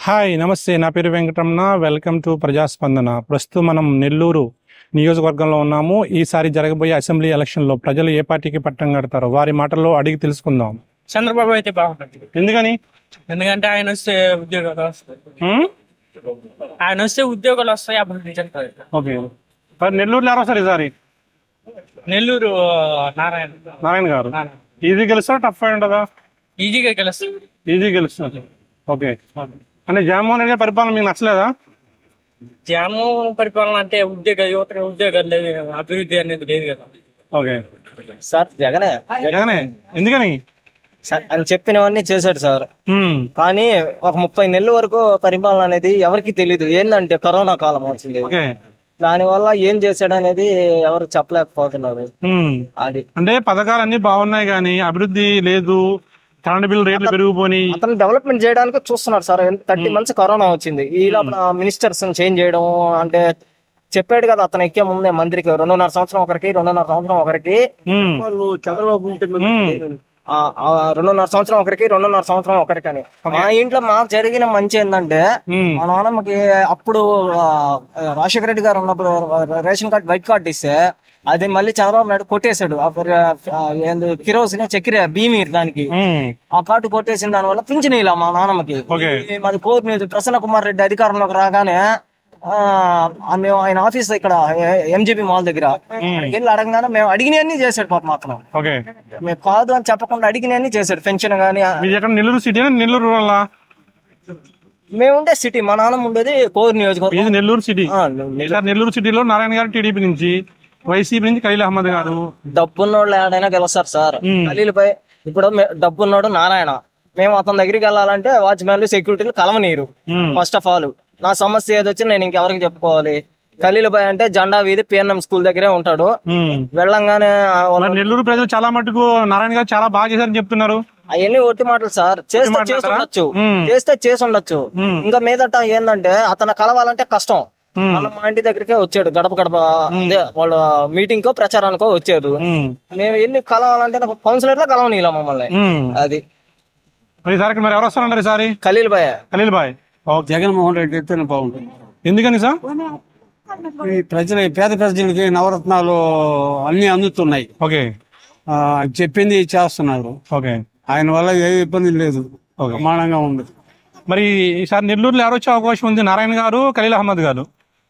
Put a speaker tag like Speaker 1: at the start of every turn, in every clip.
Speaker 1: Hi నమస్తే నా పేరు వెంకటరమణ వెల్కమ్ టు ప్రజాస్పందన ప్రస్తుతం మనం నెల్లూరు నియోజకవర్గంలో ఉన్నాము ఈసారి జరగబోయే అసెంబ్లీ ఎలక్షన్లో ప్రజలు ఏ పార్టీకి పట్టం కడతారో వారి మాటల్లో అడిగి తెలుసుకుందాం
Speaker 2: చంద్రబాబు అయితే బాగుంటుంది
Speaker 1: ఎందుకని
Speaker 2: ఎందుకంటే ఆయన వస్తే ఉద్యోగాలు వస్తాయి
Speaker 1: హ్మ్?
Speaker 2: ఆయన వస్తే ఉద్యోగాలు వస్తాయి అభివృద్ధి చెందుతుంది
Speaker 1: ఓకే మరి నెల్లూరులో ఎవరు వస్తారు ఈసారి
Speaker 2: నెల్లూరు నారాయణ
Speaker 1: నారాయణ గారు
Speaker 2: నారాయణ.
Speaker 1: ఈజీ గెలుస్తారా టఫ్ ఫైట్ ఉంటుందా
Speaker 2: ఈజీగా గెలుస్తుంది
Speaker 1: ఈజీ గెలుస్తారు ఓకే అంటే జగన్మోహన్ రెడ్డి గారి పరిపాలన మీకు నచ్చలేదా
Speaker 2: జగన్మోహన్ పరిపాలన అంటే ఉద్యోగ యువతకి ఉద్యోగాలు లేదు కదా అభివృద్ధి అనేది లేదు కదా
Speaker 1: ఓకే
Speaker 3: సార్ జగనే
Speaker 1: జగనే ఎందుకని
Speaker 3: సార్ ఆయన చెప్పినవన్నీ చేశాడు సార్
Speaker 1: హ్మ్.
Speaker 3: కానీ ఒక ముప్పై నెలల వరకు పరిపాలన అనేది ఎవరికి తెలియదు ఏంటంటే కరోనా కాలం వచ్చింది
Speaker 1: ఓకే
Speaker 3: దాని వల్ల ఏం చేశాడు అనేది ఎవరు చెప్పలేకపోతున్నారు
Speaker 1: హ్మ్.
Speaker 3: అది
Speaker 1: అంటే పథకాలు అన్ని బాగున్నాయి కానీ అభివృద్ధి లేదు కరెంట్ బిల్ రేట్లు పెరిగిపోయి
Speaker 3: అతను డెవలప్మెంట్ చేయడానికి చూస్తున్నాడు సార్ థర్టీ మంత్స్ కరోనా వచ్చింది ఈ లోపల మినిస్టర్స్ చేంజ్ చేయడం అంటే చెప్పాడు కదా అతను ఎక్కే ముందే మంత్రికి రెండున్నర సంవత్సరం ఒకరికి రెండున్నర సంవత్సరం ఒకరికి వాళ్ళు చంద్రబాబు ఉంటే ఆ, ఆ, రెండున్నర సంవత్సరం ఒకరికి రెండున్నర సంవత్సరం ఒకరికి అని మా ఇంట్లో మాకు జరిగిన మంచి ఏంటంటే మా నాన్నమ్మకి అప్పుడు ఆ, రాజశేఖర రెడ్డి గారు ఉన్నప్పుడు రేషన్ కార్డ్ వైట్ కార్డ్ ఇస్తే అది మళ్ళీ చంద్రబాబు నాయుడు కొట్టేశాడు అప్పుడు, ఆ, ఏంది కిరోసిన్ చక్కెర భీమి దానికి ఆ కార్డు కొట్టేసిన దాని వల్ల పింఛన్ ఇలా మా నాన్నమ్మకి
Speaker 1: ఓకే.
Speaker 3: ఈ మాది కోర్టు మీద ప్రసన్న కుమార్ రెడ్డి అధికారంలోకి రాగానే ఆ ఆ మేము ఆయన ఆఫీస్ ఇక్కడ ఎంజీబీ మాల్ దగ్గర అక్కడికి వెళ్ళి అడగగానే మేము అడిగినవన్నీ చేశాడు పాప మాత్రం
Speaker 1: ఓకే
Speaker 3: మేము కాదు అని చెప్పకుండా అడిగినవన్నీ చేశాడు పెన్షన్ గానీ
Speaker 1: మీది ఎక్కడ నెల్లూరు సిటీ నెల్లూరు రూరల్
Speaker 3: మేము ఉండే సిటీ మా నాన్నమ్మ ఉండేది కోర్ నియోజకవర్గం
Speaker 1: ఇది నెల్లూరు సిటీ
Speaker 3: ఆ,
Speaker 1: ఈసారి నెల్లూరు సిటీలో నారాయణ గారు టీడీపీ నుంచి వైసీపీ నుంచి ఖలీల్ అహ్మద్ గారు
Speaker 3: డబ్బున్నోళ్ళు ఏడైనా గెలుస్తారు సార్
Speaker 1: మ్మ్.
Speaker 3: ఖలీలుపై ఇప్పుడు మే- డబ్బున్నోడు నారాయణ మేము అతని దగ్గరికి వెళ్ళాలంటే వాచ్మెన్లు సెక్యూరిటీలు కలవనీరు
Speaker 1: మ్మ్.
Speaker 3: ఫస్ట్ ఆఫ్ ఆల్ నా సమస్య ఏదొచ్చి నేను ఇంకెవరికి చెప్పుకోవాలి ఖలీలుపై అంటే జెండా వీధి పిఎన్ఎం స్కూల్ దగ్గరే ఉంటాడు
Speaker 1: ఉమ్.
Speaker 3: వెళ్ళంగానే
Speaker 1: మరి నెల్లూరు ప్రజలు చాలా మటుకు నారాయణ గారు చాలా బాగా చేశారని చెప్తున్నారు
Speaker 3: అవన్నీ ఒట్టి మాటలు సార్ చేస్తే
Speaker 1: మాటలు
Speaker 3: చేసి
Speaker 1: అంటారా?
Speaker 3: ఉండొచ్చు
Speaker 1: మ్మ్.
Speaker 3: చేస్తే చేసి ఉండొచ్చు
Speaker 1: మ్మ్.
Speaker 3: ఇంకా మీదట ఏంటంటే అతను కలవాలంటే కష్టం
Speaker 1: మ్మ్.
Speaker 3: మన మా ఇంటి దగ్గరికే వచ్చాడు గడప గడప అదే వాళ్ళ మీటింగ్ కో ప్రచారానికో వచ్చారు
Speaker 1: ఉమ్.
Speaker 3: మేము ఎన్ని కలవాలంటే నాకు కౌన్సిలర్ లో కలవనీలా మమ్మల్ని
Speaker 1: ఉమ్.
Speaker 3: అది
Speaker 1: మరి ఈసారి మరి ఎవరు వస్తారంటారు ఈసారి
Speaker 3: ఖలీల్ భయ
Speaker 1: ఖలీల్ బాయ్ ఓకే
Speaker 4: జగన్మోహన్ రెడ్డి అయితేనే బాగుంటుంది
Speaker 1: ఎందుకని సార్
Speaker 4: ఈ ప్రజల పేద ప్రజలకి నవరత్నాలు అన్ని అందుతున్నాయి
Speaker 1: ఓకే
Speaker 4: ఆ, చెప్పింది చేస్తున్నారు
Speaker 1: ఓకే
Speaker 4: ఆయన వల్ల ఏ ఇబ్బంది లేదు
Speaker 1: ఓకే.
Speaker 4: ప్రమాణంగా ఉంది
Speaker 1: మరి ఈసారి నెల్లూరులో ఎవరు వచ్చే అవకాశం ఉంది నారాయణ గారు ఖలీల్ అహ్మద్ గారు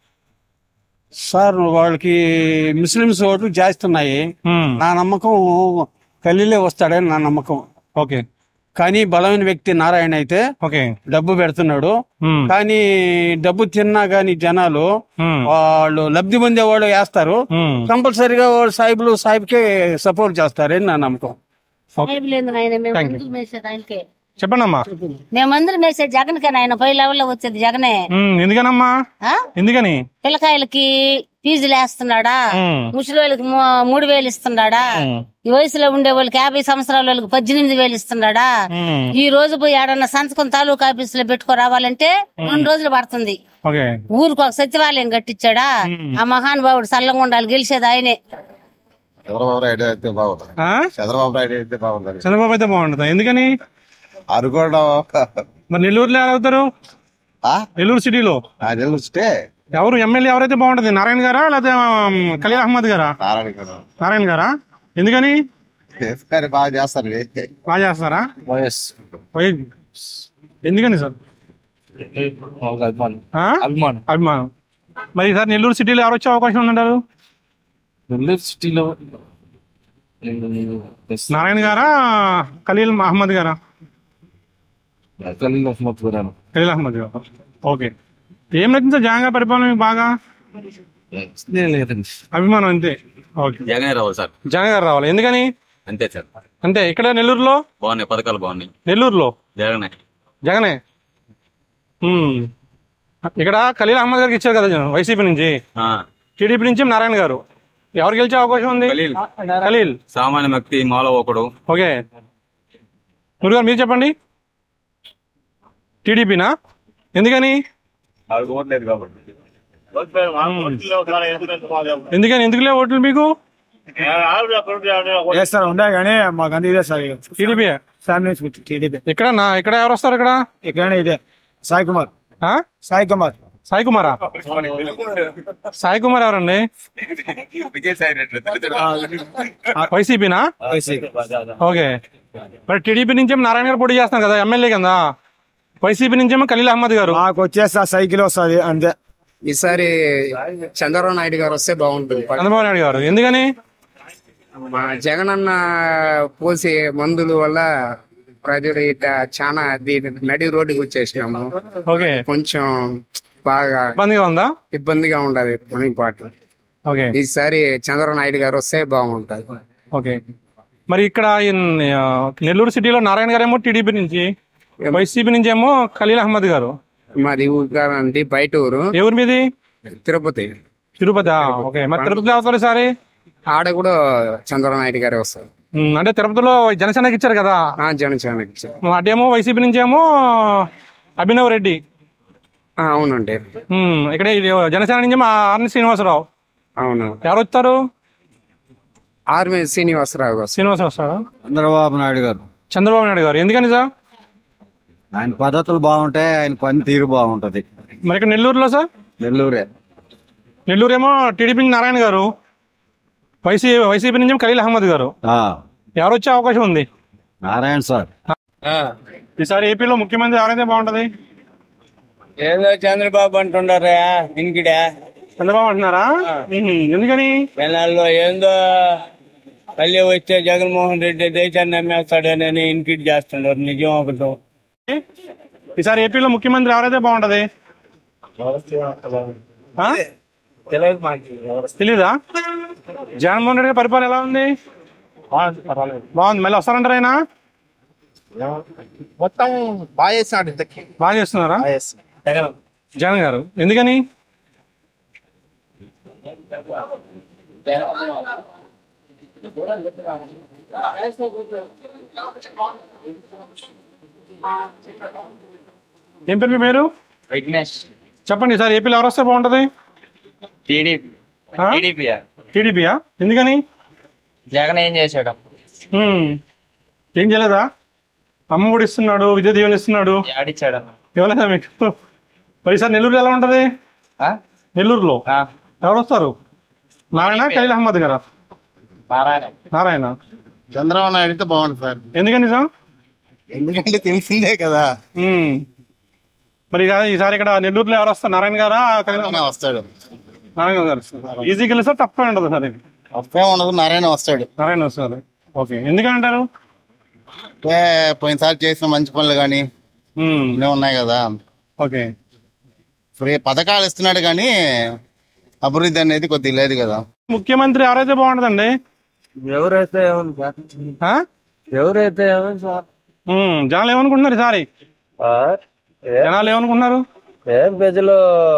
Speaker 4: సార్ వాళ్ళకి ముస్లిమ్స్ ఓట్లు చేస్తున్నాయి
Speaker 1: ఉమ్.
Speaker 4: నా నమ్మకం కలిలే వస్తాడని నా నమ్మకం
Speaker 1: ఓకే
Speaker 4: కానీ బలమైన వ్యక్తి నారాయణ అయితే
Speaker 1: ఓకే
Speaker 4: డబ్బు పెడుతున్నాడు
Speaker 1: ఉమ్.
Speaker 4: కానీ డబ్బు తిన్నా గాని జనాలు
Speaker 1: ఉమ్.
Speaker 4: వాళ్ళు లబ్ధి పొందే వాళ్ళు వేస్తారు
Speaker 1: ఉమ్.
Speaker 4: కంపల్సరీగా వాళ్ళు సాహిబులు సాహిబ్కే సపోర్ట్ చేస్తారని నా నమ్మకం
Speaker 5: సాహెబ్ లేదు నాయన మేము
Speaker 1: Thank you.
Speaker 5: ముందుకు మేసేది ఆయనకే
Speaker 1: చెప్పండి అమ్మా
Speaker 5: మేమందరం మేసేది జగన్కే నాయన పై లెవెల్లో వచ్చేది జగనే
Speaker 1: ఉమ్, ఎందుకనమ్మా
Speaker 5: ఆ?
Speaker 1: ఎందుకని
Speaker 5: పిల్లకాయలకి ఫీజులు వేస్తున్నాడా
Speaker 1: ఉమ్.
Speaker 5: ముసలి వాళ్ళకి మూ- మూడు వేలు ఇస్తున్నాడా ఈ వయసులో ఉండే వాళ్ళకి యాభై సంవత్సరాల వాళ్ళకి పద్దెనిమిది వేలు ఇస్తున్నాడా
Speaker 1: ఉమ్.
Speaker 5: ఈ రోజు పోయి ఆడన్న సంతకం తాలూకా ఆఫీస్ లో పెట్టుకో రావాలంటే రెండు రోజులు పడుతుంది
Speaker 1: ఓకే
Speaker 5: ఊరికి ఒక సచివాలయం కట్టించాడా ఆ మహానుభావుడు సల్లంగా ఉండాలి గెలిచేది ఆయనే
Speaker 6: చంద్రబాబు నాయుడు అయితే బాగుంటుంది
Speaker 1: ఆ?
Speaker 6: చంద్రబాబు నాయుడు అయితే బాగుంటుంది
Speaker 1: చంద్రబాబు అయితే బాగుంటుంది ఎందుకని
Speaker 6: అనుకోవడం
Speaker 1: మరి నెల్లూరులో ఎవరు అవుతారు
Speaker 6: ఆ?
Speaker 1: నెల్లూరు సిటీలో
Speaker 6: నాకు తెలిస్తే
Speaker 1: ఎవరు ఎమ్మెల్యే ఎవరైతే బాగుంటది నారాయణ గారా లేకపోతే ఉమ్, ఖలీల్ అహ్మద్ గారా
Speaker 6: నారాయణ గారు
Speaker 1: నారాయణ గారా ఎందుకని
Speaker 6: కానీ బాగా చేస్తారు
Speaker 1: బాగా చేస్తారా
Speaker 4: వైఎస్
Speaker 1: వై- ఎందుకని సార్ ఆ?
Speaker 4: అభిమానం
Speaker 1: అభిమానం మరి ఈసారి నెల్లూరు సిటీలో ఎవరు వచ్చే అవకాశం ఉందంటారు
Speaker 4: నెల్లూరు సిటీలో
Speaker 1: నారాయణ గారా ఖలీల్ అహ్మద్ గారా ఖలీల్ అహ్మద్ గారు ఓకే ఏం నచ్చింది సార్ జగన్ గారి పరిపాలన మీకు బాగా
Speaker 4: లేదండి
Speaker 1: అభిమానం అంతే ఓకే
Speaker 7: జగనే రావాలి సార్
Speaker 1: జగన్ గారు రావాలి ఎందుకని
Speaker 7: అంతే సార్
Speaker 1: అంటే ఇక్కడ నెల్లూరులో
Speaker 7: బాగున్నాయి పథకాలు బాగున్నాయి
Speaker 1: నెల్లూరులో
Speaker 7: జగనే
Speaker 1: జగనే ఉమ్. ఇక్కడ ఖలీల్ అహ్మద్ గారికి ఇచ్చారు కదా వైసీపీ నుంచి
Speaker 7: ఆ,
Speaker 1: టీడీపీ నుంచి నారాయణ గారు ఎవరు గెలిచే అవకాశం ఉంది
Speaker 7: ఖలీల్.
Speaker 1: ఖలీల్
Speaker 7: సామాన్య వ్యక్తి మాలో ఒకడు
Speaker 1: ఓకే మురుగారు మీరు చెప్పండి టీడీపీనా ఎందుకని ఎందుకని ఎందుకులే ఓట్లు మీకు
Speaker 8: వేస్తారు ఉండే కానీ మాకు అంత ఇదే సార్
Speaker 1: టీడీపీ
Speaker 8: ఫ్యామిలీ టీడీపీ
Speaker 1: ఇక్కడ నా ఇక్కడ ఎవరు వస్తారు ఇక్కడ
Speaker 8: ఇక్కడనే ఇదే
Speaker 4: సాయి కుమార్
Speaker 1: ఆ?
Speaker 4: సాయి కుమార్
Speaker 1: సాయి కుమారా సాయి కుమార్ ఎవరండి వైసీపీనా ఓకే మరి టీడీపీ నుంచేమో నారాయణ గారు పోటీ చేస్తున్నారు కదా ఎమ్మెల్యే కదా వైసీపీ నుంచేమో ఖలీల్ అహ్మద్ గారు
Speaker 4: మాకు వచ్చేసి సైకిల్ వస్తుంది అంతే
Speaker 8: ఈసారి చంద్రబాబు నాయుడు గారు వస్తే బాగుంటుంది
Speaker 1: చంద్రబాబు నాయుడు గారు ఎందుకని
Speaker 8: మా జగన్ అన్న పోసే మందుల వల్ల ప్రజలు ఇట చాలా దీని నడి రోడ్డుకి వచ్చేసినాము
Speaker 1: ఓకే
Speaker 8: కొంచెం బాగా
Speaker 1: ఇబ్బందిగా ఉందా
Speaker 8: ఇబ్బందిగా ఉండదు పని పాటు
Speaker 1: ఓకే
Speaker 8: ఈసారి చంద్రబాబు నాయుడు గారు వస్తే బాగుంటది
Speaker 1: ఓకే మరి ఇక్కడ ఈ, ఆ, నెల్లూరు సిటీలో నారాయణ గారు ఏమో టీడీపీ నుంచి వైసీపీ నుంచి ఏమో ఖలీల్ అహ్మద్ గారు
Speaker 8: మాది ఊరండి బయట ఊరు
Speaker 1: ఎవరి మీది
Speaker 8: తిరుపతి
Speaker 1: తిరుపతి ఓకే మరి తిరుపతిలో అవుతారు ఈసారి
Speaker 8: ఆడ కూడా చంద్రబాబు నాయుడు గారే వస్తారు
Speaker 1: ఉమ్, అంటే తిరుపతిలో జనసేనకి ఇచ్చారు కదా
Speaker 8: ఆ జనసేనకి ఇచ్చారు.
Speaker 1: అటేమో వైసీపీ నుంచి ఏమో అభినవ్ రెడ్డి
Speaker 8: ఆ, అవునండి
Speaker 1: ఉమ్, ఇక్కడ ఇది జనసేన నుంచి మా ఆర్ని శ్రీనివాసరావు
Speaker 8: అవును
Speaker 1: ఎవరు వస్తారు
Speaker 8: ఆర్మీ శ్రీనివాసరావు గారు
Speaker 1: శ్రీనివాసరావు వస్తారా
Speaker 6: చంద్రబాబు నాయుడు గారు
Speaker 1: చంద్రబాబు నాయుడు గారు ఎందుకని సార్
Speaker 6: ఆయన పద్ధతులు బాగుంటాయి ఆయన పని తీరు బాగుంటది
Speaker 1: మరి ఇక్కడ నెల్లూరులో సార్
Speaker 6: నెల్లూరే
Speaker 1: నెల్లూరు ఏమో టీడీపీ నుంచి నారాయణ గారు వైసీ వైసీపీ నుంచి ఏమో ఖలీల్ అహ్మద్ గారు
Speaker 6: ఆ,
Speaker 1: ఎవరు వచ్చే అవకాశం ఉంది
Speaker 6: నారాయణ సార్
Speaker 1: ఈసారి ఏపీలో ముఖ్యమంత్రి ఎవరైతే బాగుంటది
Speaker 2: ఏదో చంద్రబాబు అంటుండారా ఇంకిడే
Speaker 1: చంద్రబాబు అంటున్నారా ఉహుం, ఎందుకని
Speaker 2: జనాల్లో ఏందో మళ్ళీ వచ్చే జగన్మోహన్ రెడ్డి దేశాన్ని నమ్మేస్తాడని ఇన్కిట్ చేస్తున్నారు నిజం ఒకటి
Speaker 1: ఈసారి ఏపీలో ముఖ్యమంత్రి ఎవరైతే బాగుంటది ఆ? తెలీదా జగన్మోహన్ రెడ్డి గారి పరిపాలన ఎలా ఉంది బాగుంది మళ్ళీ వస్తారంటారా ఆయన
Speaker 4: మొత్తం బాగా చేస్తున్నాడు ఇంతకి
Speaker 1: బాగా చేస్తున్నారా జగన్ గారు ఎందుకని ఏం పేరు మీ పేరు
Speaker 2: విఘ్నేష్
Speaker 1: చెప్పండి సార్ ఏపీలో ఎవరు వస్తే బాగుంటది
Speaker 2: టీడీపీ
Speaker 1: ఆ?
Speaker 2: టీడీపీ
Speaker 1: టీడీపీయా ఎందుకని
Speaker 2: జగన్ ఏం చేశాడు
Speaker 1: హ్మ్. ఏం చేయలేదా అమ్మ కూడా ఇస్తున్నాడు విద్యా దీవెన ఇస్తున్నాడు
Speaker 2: ఆడిచ్చాడు
Speaker 1: ఇవ్వలేదా మీకు మరి సార్ నెల్లూరు ఎలా ఉంటది నెల్లూరులో ఎవరు వస్తారు నారాయణ ఖలీల్ అహ్మద్ గారా నారాయణ
Speaker 6: చంద్రబాబు నాయుడు అయితే బాగుంటుంది సార్
Speaker 1: ఎందుకని సార్
Speaker 6: ఎందుకంటే తెలిసిందే కదా
Speaker 1: హ్మ్. మరి ఇక ఈసారి ఇక్కడ నెల్లూరులో ఎవరు వస్తారు నారాయణ గారా ఖలీల్ అహ్మద్?
Speaker 6: వస్తాడు
Speaker 1: నారాయణ గారు వస్తారు. ఈజీ గెలిస్తే తప్పే ఉండదు సార్ ఇది
Speaker 6: అప్పే ఉండదు నారాయణ వస్తాడు
Speaker 1: నారాయణ వస్తారు ఓకే ఎందుకని అంటారు
Speaker 6: అంటే పోయినసారి చేసిన మంచి పనులు కానీ
Speaker 1: హ్మ్.
Speaker 6: ఇవే ఉన్నాయి కదా
Speaker 1: ఓకే
Speaker 6: ఫ్రీ పథకాలు ఇస్తున్నాడు కానీ అభివృద్ధి అనేది కొద్దిగా లేదు కదా
Speaker 1: ముఖ్యమంత్రి ఎవరైతే బాగుంటదండి
Speaker 3: ఎవరైతే ఏమని సార్
Speaker 1: ఆ?
Speaker 3: ఎవరైతే ఏమని సార్
Speaker 1: హ్మ్. జనాలు ఏమనుకుంటున్నారు ఈసారి జనాలు ఏమనుకుంటున్నారు
Speaker 3: ఏం ప్రజలు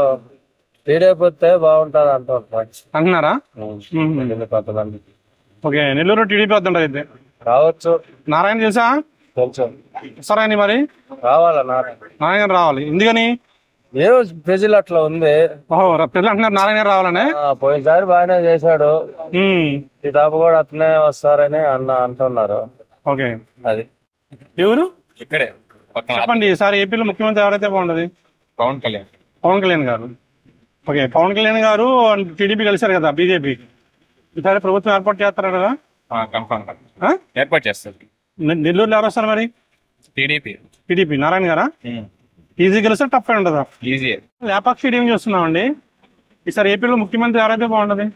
Speaker 3: టీడీపీ బాగుంటది అంటారు
Speaker 1: అంటున్నారా హ్మ్. ఓకే నెల్లూరు టీడీపీ వద్దంటారు అయితే
Speaker 3: రావచ్చు
Speaker 1: నారాయణ తెలుసా
Speaker 3: కొంచెం
Speaker 1: వస్తారా అండి మరి
Speaker 3: రావాలా నాకు
Speaker 1: నారాయణ గారు రావాలి ఎందుకని
Speaker 3: ఏమో ప్రజలు అట్లా ఉంది
Speaker 1: ఓహో ర- ప్రజలు అంటున్నారు నారాయణ గారు రావాలని
Speaker 3: ఆ, పోయినసారి బాగానే చేశాడు
Speaker 1: హ్మ్.
Speaker 3: ఈ తాప కూడా అట్లనే వస్తారని అన్న అంటున్నారు
Speaker 1: ఓకే
Speaker 3: అది
Speaker 1: ఎవరు
Speaker 7: ఇక్కడే పక్కన
Speaker 1: చెప్పండి ఈసారి ఏపీలో ముఖ్యమంత్రి ఎవరైతే బాగుంటది
Speaker 7: పవన్ కళ్యాణ్
Speaker 1: పవన్ కళ్యాణ్ గారు ఓకే పవన్ కళ్యాణ్ గారు టీడీపీ కలిశారు కదా బీజేపీ ఈసారి ప్రభుత్వం ఏర్పాటు చేస్తారు కదా
Speaker 7: కన్ఫర్మ్
Speaker 1: ఆ?
Speaker 7: ఏర్పాటు చేస్తారు
Speaker 1: నె- నెల్లూరులో ఎవరు వస్తారు మరి
Speaker 7: టీడీపీ
Speaker 1: టీడీపీ నారాయణ గారా ఈజీ గెలిస్తే టఫ్ ఉంటుందా
Speaker 7: ఈజీ
Speaker 1: లేపాక్షి ఏం చూస్తున్నామండి ఈసారి ఏపీలో ముఖ్యమంత్రి ఎవరైతే బాగుంటది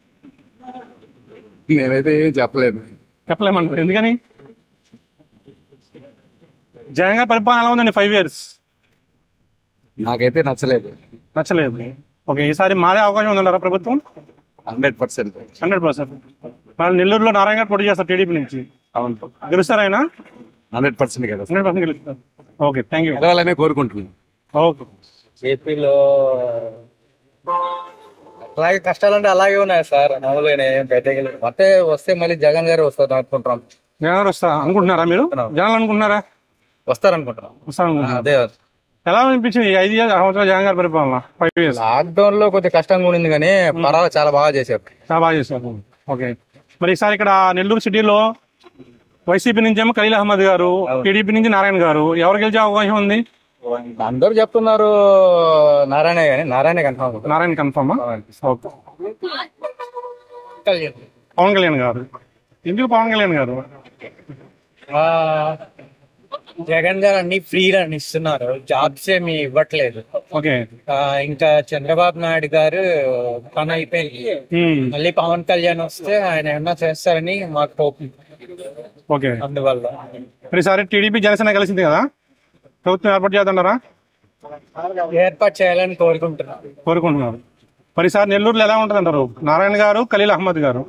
Speaker 8: నేనైతే ఏం చెప్పలేదు
Speaker 1: చెప్పలేమంటారు ఎందుకని జగన్ గారి పరిపాలన ఎలా ఉందండి ఫైవ్ ఇయర్స్
Speaker 8: నాకైతే నచ్చలేదు
Speaker 1: నచ్చలేదు ఓకే ఈసారి మారే అవకాశం ఉందంటారా ప్రభుత్వం
Speaker 8: హండ్రెడ్ పర్సెంట్
Speaker 1: హండ్రెడ్ పర్సెంట్ మరి నెల్లూరులో నారాయణ గారు పోటీ చేస్తారు టీడీపీ నుంచి
Speaker 8: అవును
Speaker 1: గెలుస్తారా ఆయన
Speaker 8: హండ్రెడ్ పర్సెంట్ కదా
Speaker 1: హండ్రెడ్ పర్సెంట్ గెలుస్తారు ఓకే థ్యాంక్ యూ
Speaker 8: గెలవాలనే కోరుకుంటున్నాను
Speaker 1: ఓకే
Speaker 3: ఏపీలో అలాగే కష్టాలంటే అలాగే ఉన్నాయి సార్ మామూలుగానే బయటకి అంటే వస్తే మళ్ళీ జగన్ గారు వస్తారు అనుకుంటున్నాం
Speaker 1: జగన్ గారు వస్తా అనుకుంటున్నారా మీరు జనాలు అనుకుంటున్నారా
Speaker 3: వస్తారు అనుకుంటున్నాం
Speaker 1: వస్తారు అనుకుంటున్నారా?
Speaker 3: అదే
Speaker 1: ఎలా అనిపించింది ఈ ఐదు ఇయర్స్ సంవత్సరాలు జగన్ గారి పరిపాలన ఫైవ్ ఇయర్స్
Speaker 3: లాక్డౌన్ లో కొద్దిగా కష్టంగా ఉండింది కానీ పర్వాలేదు చాలా బాగా చేశారు
Speaker 1: చాలా బాగా చేశారు ఓకే మరి ఈసారి ఇక్కడ నెల్లూరు సిటీలో వైసీపీ నుంచి ఏమో ఖలీల్ అహ్మద్ గారు టీడీపీ నుంచి నారాయణ గారు ఎవరు గెలిచే అవకాశం ఉంది
Speaker 9: అందరూ చెప్తున్నారు నారాయణ కానీ నారాయణ కన్ఫామ్
Speaker 1: నారాయణ కన్ఫర్మా ఓకే పవన్ కళ్యాణ్ గారు ఎందుకు పవన్ కళ్యాణ్ గారు
Speaker 9: జగన్ గారు అన్ని ఫ్రీగా ఇస్తున్నారు జాబ్స్ ఏమి ఇవ్వట్లేదు
Speaker 1: ఓకే
Speaker 9: ఆ, ఇంకా చంద్రబాబు నాయుడు గారు పని అయిపోయింది
Speaker 1: ఉమ్,
Speaker 9: మళ్ళీ పవన్ కళ్యాణ్ వస్తే ఆయన ఏమన్నా చేస్తారని మాకు హోప్
Speaker 1: ఓకే
Speaker 9: అందువల్ల
Speaker 1: మరి ఈసారి టీడీపీ జనసేన కలిసింది కదా ప్రభుత్వం ఏర్పాటు చేద్దంటారా
Speaker 9: ఏర్పాటు చేయాలని కోరుకుంటున్నాను
Speaker 1: కోరుకుంటున్నారు మరి ఈసారి నెల్లూరులో ఎలా ఉంటుంది అంటారు నారాయణ గారు ఖలీల్ అహ్మద్ గారు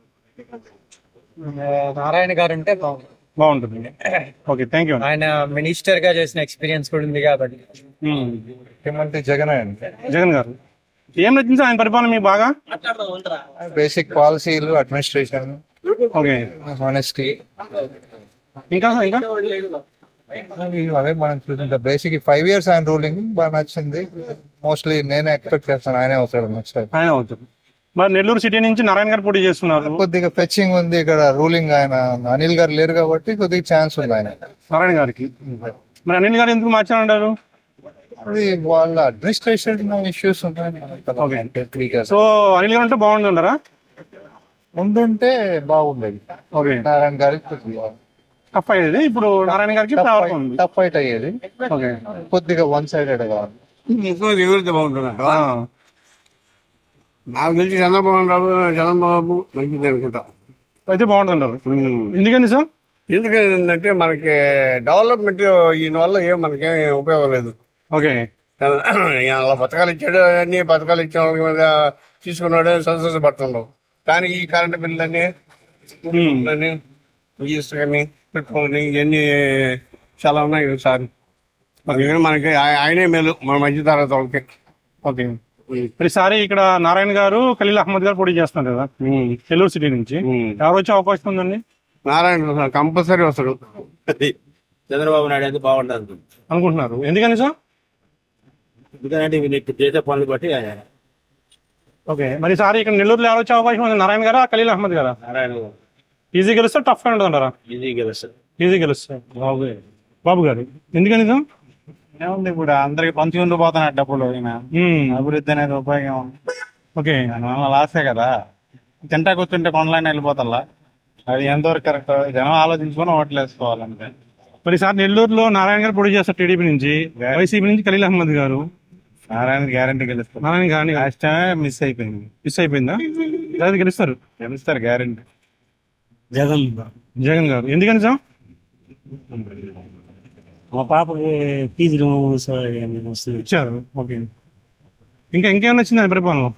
Speaker 9: ఆ, నారాయణ గారు అంటే బాగుంది
Speaker 1: బాగుంటుంది ఓకే థ్యాంక్ యూ
Speaker 9: ఆయన మినిస్టర్ గా చేసిన ఎక్స్పీరియన్స్ కూడా ఉంది కాబట్టి
Speaker 10: ముఖ్యమంత్రి జగన్ అండి
Speaker 1: జగన్ గారు ఏం నచ్చింది సార్ ఆయన పరిపాలన మీకు బాగా
Speaker 10: బేసిక్ పాలసీలు అడ్మినిస్ట్రేషన్
Speaker 1: ఓకే
Speaker 10: హానెస్టీ
Speaker 1: ఇంకా సార్ ఇంకా
Speaker 10: అవే మనం చూసిన బేసిక్ ఫైవ్ ఇయర్స్ ఆయన రూలింగ్ బాగా నచ్చింది మోస్ట్లీ నేనే ఎక్స్పెక్ట్ చేస్తాను ఆయనే వస్తాడు నెక్స్ట్ టైం
Speaker 1: ఆయన అవుతుంది మరి నెల్లూరు సిటీ నుంచి నారాయణ గారు పోటీ చేస్తున్నారు
Speaker 10: కొద్దిగా ఫెచ్చింగ్ ఉంది ఇక్కడ రూలింగ్ ఆయన అనిల్ గారు లేరు కాబట్టి కొద్దిగా ఛాన్స్ ఉంది ఆయన
Speaker 1: నారాయణ గారికి మరి అనిల్ గారు ఎందుకు మార్చారంటారు
Speaker 10: అది వాళ్ళ అడ్మినిస్ట్రేషన్ ఇష్యూస్ ఉన్నాయి
Speaker 1: సో అనిల్ గారు అంటే బాగుంటుంటారా
Speaker 10: ముందుంటే బాగుండేది
Speaker 1: ఓకే
Speaker 10: నారాయణ గారికి కొద్దిగా
Speaker 1: టఫ్ అయ్యేది ఇప్పుడు నారాయణ గారికి ఫేవర్ ఉంది
Speaker 10: టఫ్ ఫైట్ అయ్యేది
Speaker 1: ఓకే
Speaker 10: కొద్దిగా వన్ సైడెడ్ గా ఉంది.
Speaker 2: ఎవరితో బాగుంటున్నారు
Speaker 1: ఆ,
Speaker 2: నాకు తెలిసి చంద్రబాబు రావు చంద్రబాబు మంచిది అనుకుంటా
Speaker 1: అయితే బాగుంటుంటారు ఎందుకని సార్
Speaker 2: ఎందుకంటే మనకి డెవలప్మెంట్ ఈయన వల్ల ఏం మనకేం ఉపయోగం లేదు
Speaker 1: ఓకే
Speaker 2: ఈయన అలా పథకాలు ఇచ్చాడు అన్ని పథకాలు ఇచ్చిన వాళ్ళ మీద తీసుకున్నాడు సంతోషపడుతున్నాడు కానీ ఈ కరెంట్ బిల్లు అని అని రిజిస్టర్ కానీ పెట్టుకోని ఇవన్నీ చాలా ఉన్నాయి సార్ అందుకని మనకి ఆయ- ఆయనే మేలు మన మధ్య తరగతి వాళ్ళకి
Speaker 1: ఓకే ప్రతిసారి ఇక్కడ నారాయణ గారు ఖలీల్ అహ్మద్ గారు పోటీ చేస్తున్నారు కదా నెల్లూరు సిటీ నుంచి ఎవరు వచ్చే అవకాశం ఉందండి
Speaker 2: నారాయణ కంపల్సరీ వస్తాడు చంద్రబాబు నాయుడు అయితే బాగుండదు
Speaker 1: అనుకుంటున్నారు ఎందుకని సార్
Speaker 2: ఎందుకంటే వీళ్ళు చేసే పనులు బట్టి
Speaker 1: ఓకే మరి ఈసారి ఇక్కడ నెల్లూరులో ఎవరు వచ్చే అవకాశం ఉంది నారాయణ గారా ఖలీల్ అహ్మద్ గారా
Speaker 2: నారాయణ
Speaker 1: ఈజీ గెలుస్తారు టఫ్ గా ఉంటుందంటారా
Speaker 2: ఈజీ గెలుస్తారు
Speaker 1: ఈజీ గెలుస్తారు బాబు బాబు గారు ఎందుకని సార్
Speaker 11: ఏముంది ఇప్పుడు అందరికి పంచుకుంటూ పోతున్నాడు డబ్బులు ఈయన
Speaker 1: మ్మ్.
Speaker 11: అభివృద్ధి అనేది ఉపయోగం
Speaker 1: ఓకే
Speaker 11: దానివల్ల లాసే కదా తింటా కూర్చుంటే కొండలైన వెళ్ళిపోతాలా అది ఎంతవరకు కరెక్ట్ జనం ఆలోచించుకొని ఓట్లు వేసుకోవాలంటే
Speaker 1: మరి ఈసారి నెల్లూరులో నారాయణ గారు పోటీ చేస్తారు టీడీపీ నుంచి వైసీపీ నుంచి ఖలీల్ అహ్మద్ గారు
Speaker 11: నారాయణ గ్యారంటీ గెలుస్తారు
Speaker 1: నారాయణ గారిని
Speaker 11: లాస్ట్ టైమే మిస్ అయిపోయింది
Speaker 1: మిస్ అయిపోయిందా ఈసారి గెలుస్తారు
Speaker 11: గెలుస్తారు గ్యారంటీ
Speaker 1: జగన్ జగన్ గారు ఎందుకని సార్
Speaker 12: మా పాపకి ఫీజులు వస్తుంది
Speaker 1: ఇచ్చారు ఓకే ఇంకా ఇంకేమైనా వచ్చింది పరిపాలన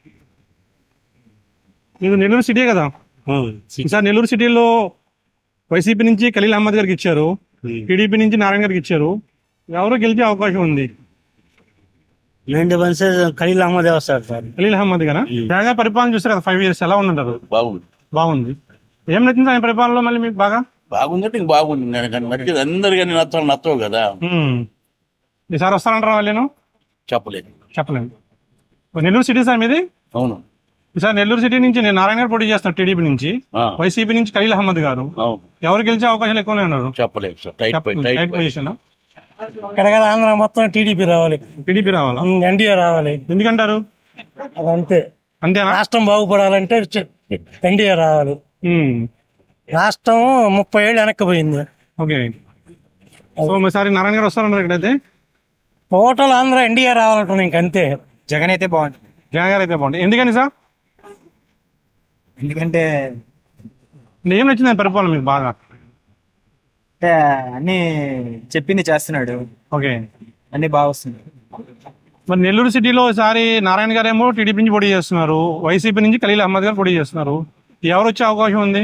Speaker 1: మీరు నెల్లూరు సిటీ కదా ఈసారి నెల్లూరు సిటీలో వైసీపీ నుంచి ఖలీల్ అహ్మద్ గారికి ఇచ్చారు టీడీపీ నుంచి నారాయణ గారికి ఇచ్చారు ఎవరు గెలిచే అవకాశం ఉంది
Speaker 12: నైన్టీ పర్సెంట్ ఖలీల్ అహ్మద్ వస్తాడు సార్
Speaker 1: ఖలీల్ అహ్మద్ గారా బాగా పరిపాలన చూస్తారు కదా ఫైవ్ ఇయర్స్ ఎలా ఉందంటారు
Speaker 13: బాగుంది
Speaker 1: బాగుంది ఏం నచ్చింది ఆయన పరిపాలనలో మళ్ళీ మీకు బాగా
Speaker 13: బాగుందంటే ఇంక బాగుంది నేను కానీ నచ్చేది అందరు కానీ నచ్చవు నచ్చవు కదా
Speaker 1: ఉమ్. ఈసారి వస్తారంటారా వాళ్ళేను
Speaker 13: చెప్పలేదు
Speaker 1: చెప్పలేము నెల్లూరు సిటీ సార్ మీది
Speaker 13: అవును
Speaker 1: ఈసారి నెల్లూరు సిటీ నుంచి నేను నారాయణ గారు పోటీ చేస్తాను టీడీపీ నుంచి
Speaker 13: ఆ,
Speaker 1: వైసీపీ నుంచి ఖలీల్ అహ్మద్ గారు
Speaker 13: అవును
Speaker 1: ఎవరు గెలిచే అవకాశాలు ఎక్కువనే ఉన్నారు
Speaker 13: చెప్పలేదు సార్ టైట్ పోయి టైట్
Speaker 1: టైట్
Speaker 13: పోయి
Speaker 1: పొజిషన్
Speaker 12: ఇక్కడ కదా ఆంధ్ర మొత్తం టీడీపీ రావాలి
Speaker 1: టీడీపీ రావాలా
Speaker 12: ఎన్డీఏ రావాలి
Speaker 1: ఎందుకంటారు
Speaker 12: అది అంతే
Speaker 1: అంతేనా
Speaker 12: రాష్ట్రం బాగుపడాలంటే ఎన్డీఏ రావాలి రాష్ట్రం ముప్పై ఏళ్ళు వెనక్కిపోయింది
Speaker 1: ఓకే సో ఒకసారి నారాయణ గారు వస్తారన్నారు ఇక్కడైతే
Speaker 12: టోటల్ ఆంధ్ర ఎన్డీఏ రావాలంటున్నాం ఇంకంతే
Speaker 11: జగన్ అయితే బాగుంటుంది
Speaker 1: జగన్ గారు అయితే బాగుంటుంది ఎందుకని సార్
Speaker 11: ఎందుకంటే
Speaker 1: ఏం నచ్చింది ఆయన పరిపాలన మీకు బాగా
Speaker 11: అంటే అన్ని చెప్పింది చేస్తున్నాడు
Speaker 1: ఓకే
Speaker 11: అన్ని బాగా వస్తుంది
Speaker 1: మరి నెల్లూరు సిటీలో ఈసారి నారాయణ గారు ఏమో టీడీపీ నుంచి పోటీ చేస్తున్నారు వైసీపీ నుంచి ఖలీల్ అహ్మద్ గారు పోటీ చేస్తున్నారు ఎవరు వచ్చే అవకాశం ఉంది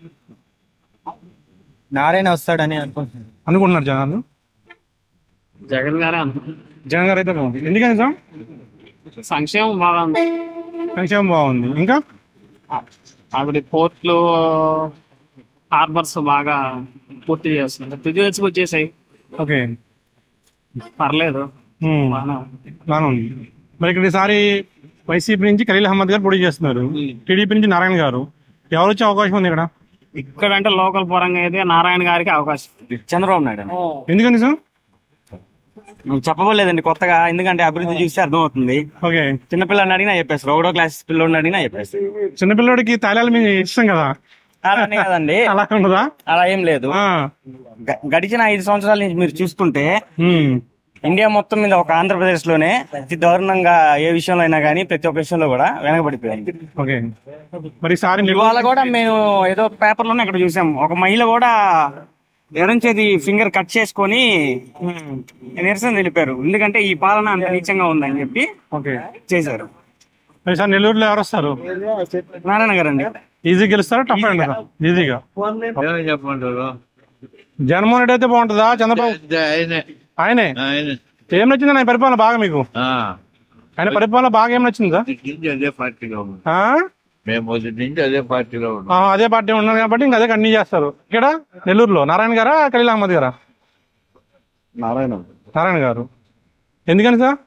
Speaker 11: నారాయణ వస్తాడని అనుకుంటున్నాను
Speaker 1: అనుకుంటున్నారు జనాలు
Speaker 14: జగన్ గారే
Speaker 1: జగన్ గారు అయితే బాగుంది ఎందుకని సార్
Speaker 14: సంక్షేమం బాగా ఉంది
Speaker 1: సంక్షేమం బాగుంది ఇంకా
Speaker 14: ఆవిడ పోర్ట్లు హార్బర్స్ బాగా పూర్తి చేస్తుంది తుది వచ్చేసాయి
Speaker 1: ఓకే
Speaker 14: పర్లేదు
Speaker 1: ఉమ్.
Speaker 14: బాగానే ఉంది.
Speaker 1: బాగానే ఉంది మరి ఇక్కడ ఈసారి వైసీపీ నుంచి ఖలీల్ అహ్మద్ గారు పోటీ చేస్తున్నారు టీడీపీ నుంచి నారాయణ గారు ఎవరు వచ్చే అవకాశం ఉంది ఇక్కడ
Speaker 14: ఇక్కడంటే లోకల్ పరంగా అయితే నారాయణ గారికి అవకాశం చంద్రబాబు నాయుడు
Speaker 1: ఎందుకని సార్
Speaker 15: చెప్పబోలేదండి కొత్తగా ఎందుకంటే అభివృద్ధి చూస్తే అర్థమవుతుంది
Speaker 1: ఓకే
Speaker 15: చిన్నపిల్లని అడిగినా చెప్పేస్తారు ఒకటో క్లాస్ పిల్లోడిని అడిగినా చెప్పేస్తారు
Speaker 1: చిన్నపిల్లడికి తాళాలు మీ ఇష్టం కదా
Speaker 15: అలానే కదండి
Speaker 1: అలా ఉండదా
Speaker 15: అలా ఏం లేదు గ- గడిచిన ఐదు సంవత్సరాల నుంచి మీరు చూసుకుంటే ఇండియా మొత్తం మీద ఒక ఆంధ్రప్రదేశ్ లోనే అతి దారుణంగా ఏ విషయంలో అయినా కానీ ప్రతి ఒక్క విషయంలో కూడా వెనకబడిపోయింది
Speaker 1: ఓకే మరి ఈసారి
Speaker 15: ఇవాళ కూడా మేము ఏదో పేపర్ లోనే ఇక్కడ చూసాం ఒక మహిళ కూడా ఎడంచేది ఫింగర్ కట్ చేసుకొని నిరసన తెలిపారు ఎందుకంటే ఈ పాలన అంత నీచంగా ఉందని చెప్పి
Speaker 1: ఓకే
Speaker 15: చేశారు
Speaker 1: మరి ఈసారి నెల్లూరులో ఎవరు వస్తారు
Speaker 15: నారాయణ గారు అండి
Speaker 1: ఈజీ గెలుస్తారా టఫ్ అంటారా ఈజీగా
Speaker 16: చెప్పమంటారు
Speaker 1: జగన్మోహన్ రెడ్డి అయితే బాగుంటుందా చంద్రబాబు ఆయనే ఏం నచ్చింది ఆయన పరిపాలన బాగా మీకు ఆయన పరిపాలన బాగా ఏం నచ్చిందా
Speaker 16: నుంచి అదే పార్టీలో ఉన్నాం
Speaker 1: ఆ?
Speaker 16: మేము మొదటి నుంచి అదే పార్టీలో ఉన్నాం
Speaker 1: ఆ, అదే పార్టీ ఉన్నారు కాబట్టి ఇంకా అదే కంటిన్యూ చేస్తారు ఇక్కడ నెల్లూరులో నారాయణ గారా ఖలీల్ అహ్మద్ గారా
Speaker 11: నారాయణ
Speaker 1: నారాయణ గారు ఎందుకని సార్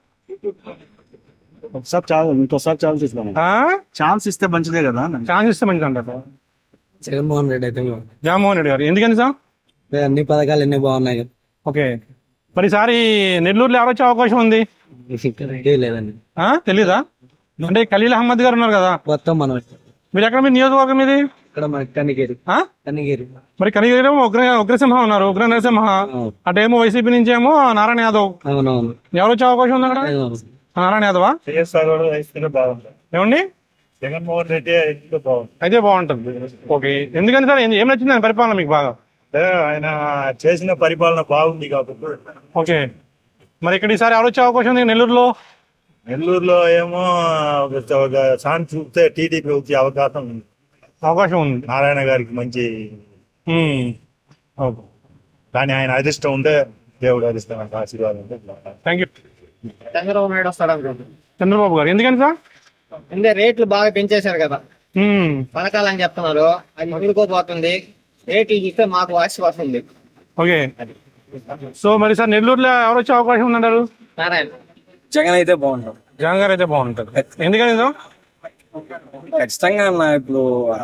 Speaker 11: ఒకసారి చాలా ఇంకోసారి ఛాన్స్ ఇస్తాను
Speaker 1: ఆ?
Speaker 11: ఛాన్స్ ఇస్తే మంచిదే కదా
Speaker 1: ఛాన్స్ ఇస్తే మంచిది అంటారు
Speaker 17: జగన్మోహన్ రెడ్డి అయితే
Speaker 1: జగన్మోహన్ రెడ్డి గారు ఎందుకని సార్
Speaker 17: అన్ని పథకాలు అన్ని బాగున్నాయి కదా
Speaker 1: ఓకే మరి ఈసారి నెల్లూరులో ఎవరు వచ్చే అవకాశం ఉంది
Speaker 17: ఏ లేదండి
Speaker 1: ఆ? తెలీదా అంటే ఖలీల్ అహ్మద్ గారు ఉన్నారు కదా
Speaker 17: మొత్తం మనం
Speaker 1: మీరు ఎక్కడ మీ నియోజకవర్గం మీది
Speaker 17: ఇక్కడ మన కనిగిరి
Speaker 1: ఆ?
Speaker 17: కనిగిరి
Speaker 1: మరి కనిగిరిలో ఉగ్ర ఉగ్రసింహ ఉన్నారు ఉగ్ర నరసింహ అటేమో వైసీపీ నుంచి ఏమో నారాయణ యాదవ్
Speaker 17: అవునవును
Speaker 1: ఎవరు వచ్చే అవకాశం ఉంది అక్కడ నారాయణ యాదవా
Speaker 11: వైఎస్ఆర్ కూడా ఇస్తేనే బాగుంటుంది
Speaker 1: ఏమండి
Speaker 11: జగన్మోహన్ రెడ్డి ఇస్తే బాగుంటుంది
Speaker 1: అయితే బాగుంటుంది ఓకే ఎందుకని సార్ ఏం- ఏం నచ్చింది ఆయన పరిపాలన మీకు బాగా
Speaker 11: అంటే ఆయన చేసిన పరిపాలన బాగుంది కాబట్టి
Speaker 1: ఓకే మరి ఇక్కడ ఈసారి ఎవరు వచ్చే అవకాశం ఉంది నెల్లూరులో
Speaker 11: నెల్లూరులో ఏమో ఒక ఒక ఛాన్స్ చూస్తే టీడీపీ వచ్చే అవకాశం ఉంది
Speaker 1: అవకాశం ఉంది
Speaker 11: నారాయణ గారికి మంచి
Speaker 1: ఉమ్. ఓకే
Speaker 11: కానీ ఆయన అరిష్టం ఉంటే దేవుడు అరిస్తాను ఆశీర్వాదం ఉంటే
Speaker 1: థ్యాంక్ యూ
Speaker 3: చంద్రబాబు నాయుడు వస్తాడు అనుకుంటున్నాను
Speaker 1: చంద్రబాబు గారు ఎందుకని సార్
Speaker 3: అంటే రేట్లు బాగా పెంచేశారు కదా
Speaker 1: ఉమ్.
Speaker 3: పథకాలని చెప్తున్నారు అది ముందుకోపోతుంది రేట్లు చూస్తే మాకు వాసి వస్తుంది
Speaker 1: ఓకే సో మరి సార్ నెల్లూరులో ఎవరు వచ్చే అవకాశం ఉందంటారు
Speaker 3: నారాయణ
Speaker 15: జగన్ అయితే బాగుంటుంది
Speaker 1: జగన్ గారు అయితే బాగుంటుంది ఎందుకని సార్
Speaker 15: ఖచ్చితంగా అన్న ఇప్పుడు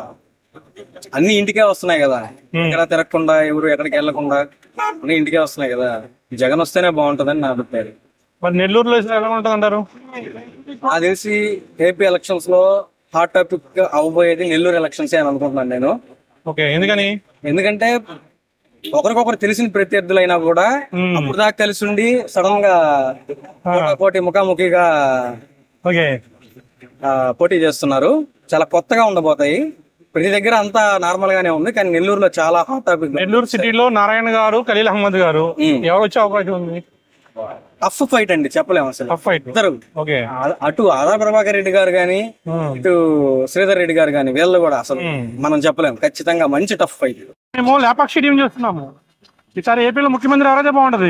Speaker 15: అన్ని ఇంటికే వస్తున్నాయి కదా ఎక్కడ తిరగకుండా ఎవరు ఎక్కడికి వెళ్లకుండా అన్ని ఇంటికే వస్తున్నాయి కదా జగన్ వస్తేనే బాగుంటుందని నా అభిప్రాయం
Speaker 1: మరి నెల్లూరులో ఈసారి ఎలా ఉంటుంది అంటారు
Speaker 15: నాకు తెలిసి ఏపీ ఎలక్షన్స్ లో హాట్ టాపిక్ అవ్వబోయేది నెల్లూరు ఎలక్షన్స్ అని అనుకుంటున్నాను నేను
Speaker 1: ఓకే ఎందుకని
Speaker 15: ఎందుకంటే ఒకరికొకరు తెలిసిన ప్రత్యర్థులైనా కూడా అప్పుడు దాకా కలిసి ఉండి సడన్ గా పోటా పోటీ ముఖాముఖిగా
Speaker 1: ఓకే
Speaker 15: ఆ, పోటీ చేస్తున్నారు చాలా కొత్తగా ఉండబోతాయి ప్రతి దగ్గర అంతా నార్మల్ గానే ఉంది కానీ నెల్లూరులో చాలా హాట్ టాపిక్
Speaker 1: నెల్లూరు సిటీలో నారాయణ గారు ఖలీల్ అహ్మద్ గారు ఎవరు వచ్చే అవకాశం ఉంది
Speaker 15: టఫ్ ఫైట్ అండి చెప్పలేము అసలు
Speaker 1: టఫ్ ఫైట్
Speaker 15: ఇద్దరు
Speaker 1: ఓకే
Speaker 15: ఆ- అటు ఆదా ప్రభాకర్ రెడ్డి గారు గాని ఇటు శ్రీధర్ రెడ్డి గారు గాని వీళ్ళు కూడా అసలు మనం చెప్పలేము ఖచ్చితంగా మంచి టఫ్ ఫైట్
Speaker 1: మేము లేపాక్షి టీం చేస్తున్నాము ఈసారి ఏపీలో ముఖ్యమంత్రి ఎవరైతే బాగుంటది